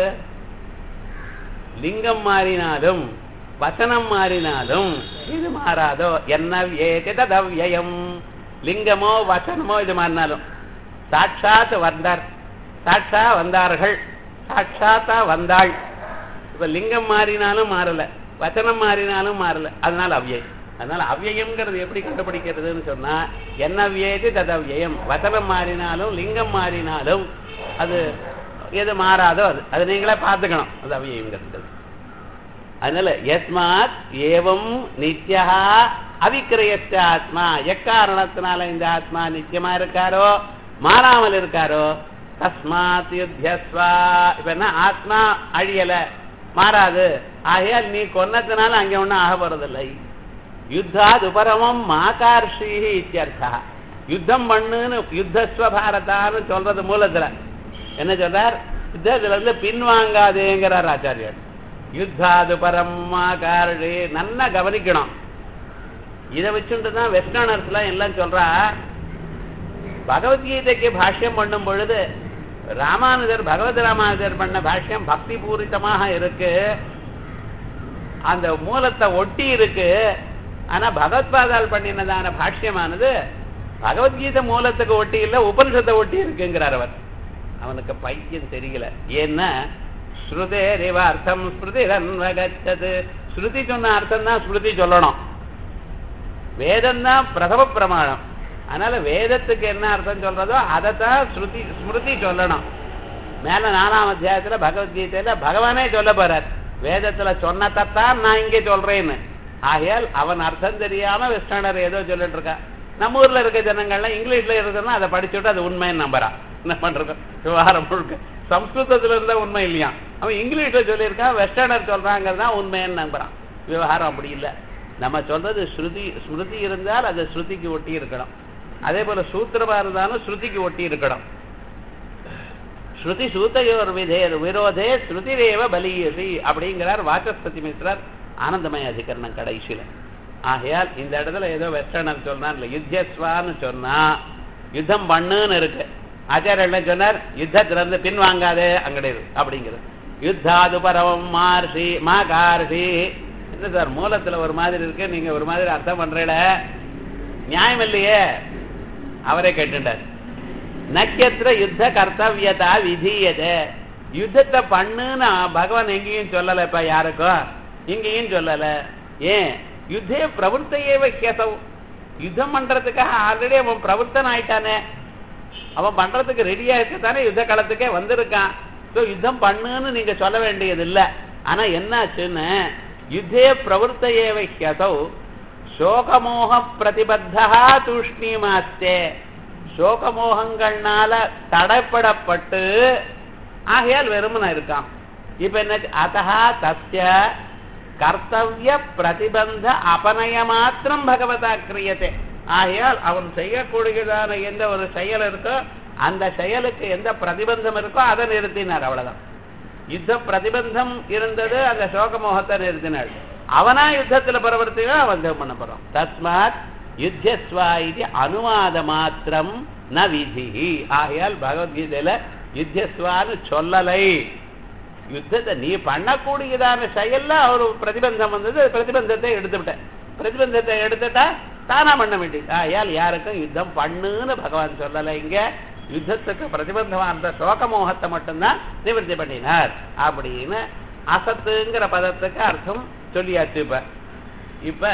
லிங்கம் மாறினாலும் வசனம் மாறினாலும் இது மாறாதோ என்ன ஏதி ததவ்யயம் லிங்கமோ வசனமோ இது மாறினாலும் சாட்சாத் வந்தார் சாட்சா வந்தார்கள் சாட்சாத்தா வந்தாள் இப்ப லிங்கம் மாறினாலும் மாறல வச்சனம் மாறினாலும் மாறல அதனால அவ்யயம் அதனால அவ்யயம்ங்கிறது எப்படி கண்டுபிடிக்கிறதுன்னு சொன்னா என்ன அவ்யயத்து தது அவ்யயம் வச்சனம் மாறினாலும் லிங்கம் மாறினாலும் அது எது மாறாதோ அது அது நீங்களே பார்த்துக்கணும் அது அவ்யயங்கிறது அதனால யஸ்மாத் ஏவம் நித்யா அவிக்கிரயத்த ஆத்மா எக்காரணத்தினால இந்த ஆத்மா நித்தியமா இருக்காரோ மாறாமல் இருக்காரோ தஸ்மாத் யுத்தியஸ்வா இப்ப என்ன ஆத்மா அழியல மாறாது ஆகையால் நீ கொன்னதுனால அங்க ஒண்ணும் ஆக போறதில்லை யுத்தாத் உபரமம் மாகார்ஷி இத்தியர்த்தா யுத்தம் பண்ணுன்னு யுத்தஸ்வ பாரதான்னு சொல்றது மூலத்துல என்ன சொல்றார் யுத்தத்துல இருந்து பின்வாங்காதேங்கிறார் ஆச்சாரியர் யுத்தாது பரமாகாரே நல்லா கவனிக்கணும் இதை வச்சுட்டு தான் வெஸ்டர்னர்ஸ்லாம் எல்லாம் சொல்றா பகவத்கீதைக்கு பாஷ்யம் பண்ணும் பொழுது ராமானுஜர் பகவத் ராமானுஜர் பண்ண பாஷ்யம் பக்தி பூரிதமாக இருக்கு அந்த மூலத்தை ஒட்டி இருக்கு ஆனா பகவத்பாதால் பண்ணினதான பாஷ்யமானது பகவத்கீதை மூலத்துக்கு ஒட்டி இல்ல உபனிஷத்தை ஒட்டி இருக்குங்கிறார் அவர் அவனுக்கு பைத்தியம் தெரியல ஏன்னா ஸ்ருதேரிவ அர்த்தம் ஸ்மிருதி ரன்வகச்சது ஸ்ருதி சொன்ன அர்த்தம் தான் ஸ்மிருதி சொல்லணும் வேதம் தான் பிரதம பிரமாணம் அதனால வேதத்துக்கு என்ன அர்த்தம் சொல்றதோ அதைத்தான் ஸ்ருதி ஸ்மிருதி சொல்லணும் மேல நாலாம் அத்தியாயத்துல பகவத்கீதையில பகவானே சொல்ல போறார் வேதத்துல சொன்னதான் நான் இங்கே சொல்றேன்னு ஆகையால் அவன் அர்த்தம் தெரியாம வெஸ்டர்னர் ஏதோ சொல்லிட்டு இருக்கான் நம்ம ஊர்ல இருக்க ஜனங்கள்லாம் இங்கிலீஷ்ல இருக்குன்னா அதை படிச்சுட்டு அது உண்மைன்னு நம்புறான் என்ன பண்றது விவகாரம் முழுக்க சம்ஸ்கிருதத்துல இருந்தா உண்மை இல்லையா அவன் இங்கிலீஷ்ல சொல்லியிருக்கான் வெஸ்டர்னர் சொல்றாங்கிறது தான் உண்மைன்னு நம்புறான் விவகாரம் அப்படி இல்லை நம்ம சொல்றது ஸ்ருதி ஸ்மிருதி இருந்தால் அது ஸ்ருதிக்கு ஒட்டி இருக்கணும் அதே போல சூத்திரமா இருந்தாலும் ஸ்ருதிக்கு ஒட்டி இருக்கணும் ஸ்ருதி சூத்தையோர் விதே விரோதே ஸ்ருதிரேவ பலியசி அப்படிங்கிறார் வாச்சஸ்பதி மிஸ்ரர் ஆனந்தமய அதிகரணம் கடைசியில ஆகையால் இந்த இடத்துல ஏதோ வெஸ்டர்னர் சொன்னார் இல்ல யுத்தியஸ்வான்னு சொன்னா யுத்தம் பண்ணுன்னு இருக்கு ஆச்சாரியர் என்ன சொன்னார் யுத்தத்துல இருந்து பின்வாங்காதே அங்கடே இரு அப்படிங்கிறது யுத்தாது பரவம் மார்ஷி மாகார்ஷி என்ன சார் மூலத்துல ஒரு மாதிரி இருக்கு நீங்க ஒரு மாதிரி அர்த்தம் பண்றீல நியாயம் இல்லையே அவரே கேட்டுட்டார் நட்சத்திர யுத்த கர்த்தவியதா விதீயதே யுத்தத்தை பண்ணுன்னு பகவான் எங்கேயும் சொல்லல இப்ப யாருக்கும் இங்கேயும் சொல்லல ஏன் யுத்தே பிரவருத்தையே வைக்கசவ் யுத்தம் பண்றதுக்காக ஆல்ரெடி அவன் பிரவருத்தன் ஆயிட்டானே அவன் பண்றதுக்கு ரெடியா இருக்கத்தானே யுத்த காலத்துக்கே வந்திருக்கான் ஸோ யுத்தம் பண்ணுன்னு நீங்க சொல்ல வேண்டியது இல்ல ஆனா என்னாச்சுன்னு யுத்தே பிரவருத்தையே வைக்கசௌ சோகமோக பிரதிபத்தா தூஷ்ணிமாஸ்தே சோகமோகங்கள்னால தடைப்படப்பட்டு ஆகையால் வெறுமன இருக்கான் இப்ப என்ன அத்தா தஸ்ய கர்த்தவிய பிரதிபந்த அபநய மாத்திரம் பகவதா கிரியதே ஆகையால் அவன் செய்யக்கூடியதான எந்த ஒரு செயல் இருக்கோ அந்த செயலுக்கு எந்த பிரதிபந்தம் இருக்கோ அதை நிறுத்தினார் அவ்வளவுதான் யுத்த பிரதிபந்தம் இருந்தது அந்த சோகமோகத்தை நிறுத்தினாள் அவனா யுத்தத்துல பரவர்த்தியோ அவன் ஜெபம் பண்ண போறான் தஸ்மாத் யுத்தஸ்வா இது அனுவாத மாத்திரம் ந விதி ஆகையால் பகவத்கீதையில யுத்தஸ்வான்னு சொல்லலை யுத்தத்தை நீ பண்ணக்கூடியதான செயல்ல ஒரு பிரதிபந்தம் வந்தது பிரதிபந்தத்தை எடுத்துவிட்டேன் பிரதிபந்தத்தை எடுத்துட்டா தானா பண்ண வேண்டியது ஆயால் யாருக்கும் யுத்தம் பண்ணுன்னு பகவான் சொல்லலை இங்க யுத்தத்துக்கு பிரதிபந்தமா அந்த சோகமோகத்தை மட்டும்தான் நிவர்த்தி பண்ணினார் அப்படின்னு அசத்துங்கிற பதத்துக்கு அர்த்தம் சொல்லியாச்சு இப்ப இப்ப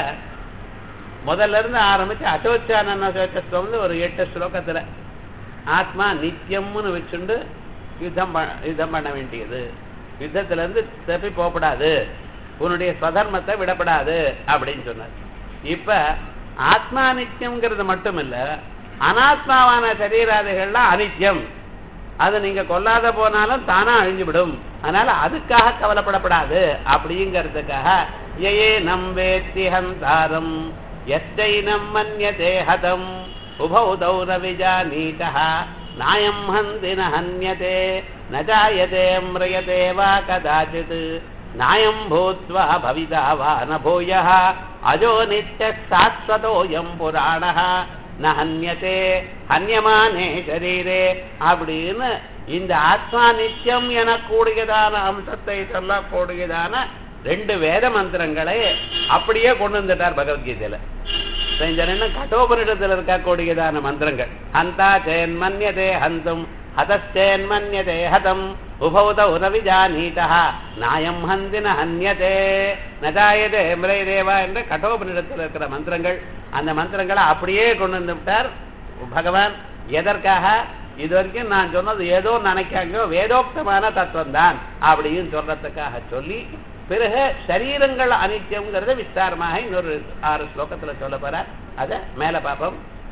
முதல்ல இருந்து ஆரம்பிச்சு அசோச்சான வந்து ஒரு எட்டு ஸ்லோகத்துல ஆத்மா நித்தியம்னு வச்சுண்டு யுத்தம் ப- யுத்தம் பண்ண வேண்டியது யுத்தத்துல இருந்து தப்பி போகப்படாது உன்னுடைய ஸ்வதர்மத்தை விடப்படாது அப்படின்னு சொன்னார் இப்ப ஆத்மா நித்தியம்ங்கிறது மட்டும் இல்ல அனாத்மாவான சரீராதிகள்லாம் அனித்தியம் அது நீங்க கொல்லாத போனாலும் தானா அழிஞ்சுவிடும் அதனால அதுக்காக கவலைப்படப்படாது அப்படிங்கிறதுக்காக ஏ நம் வேத்தி ஹந்தாரம் எத்தைனம் மன்யதே ஹதம் உபௌ தௌர விஜானீதः நாயம் ஹந்தி ந ஹன்யதே ந ஜாயதே மிருயதே வா கதாச்சித் நாயம் பூத்வா பவிதா வா ந பூயः அஜோ நித்ய சாஸ்வதோயம் புராணः ந ஹன்யதே ஹன்யமானே சரீரே அப்படின்னு இந்த ஆத்மா நித்தியம் எனக்கூடியதான அம்சத்தை சொல்லக்கூடியதான ரெண்டு வேத மந்திரங்களை அப்படியே கொண்டு வந்துட்டார் பகவத்கீதையில இப்ப இந்த ரெண்டு கட்டோபனிடத்தில் இருக்கக்கூடியதான மந்திரங்கள் ஹந்தா சேன் மன்யதே ஹந்தும் ஹதச்சேன் மன்யதே ஹதம் உபௌத உதவிஜானீதா நாயம் ஹந்தின ஹன்யதே நஜாயதே மிரேதேவா என்ற கட்டோபனிடத்தில் இருக்கிற மந்திரங்கள் அந்த மந்திரங்களை அப்படியே கொண்டு வந்து விட்டார் பகவான் எதற்காக இது வரைக்கும் நான் சொன்னது ஏதோ நினைக்காங்க வேதோக்தமான தத்துவம் தான் அப்படின்னு சொல்றதுக்காக சொல்லி பிறகு சரீரங்கள் அனித்தியம்ங்கிறத விஸ்தாரமாக இன்னொரு ஆறு ஸ்லோகத்துல சொல்ல போற அத மேல பார்ப்போம்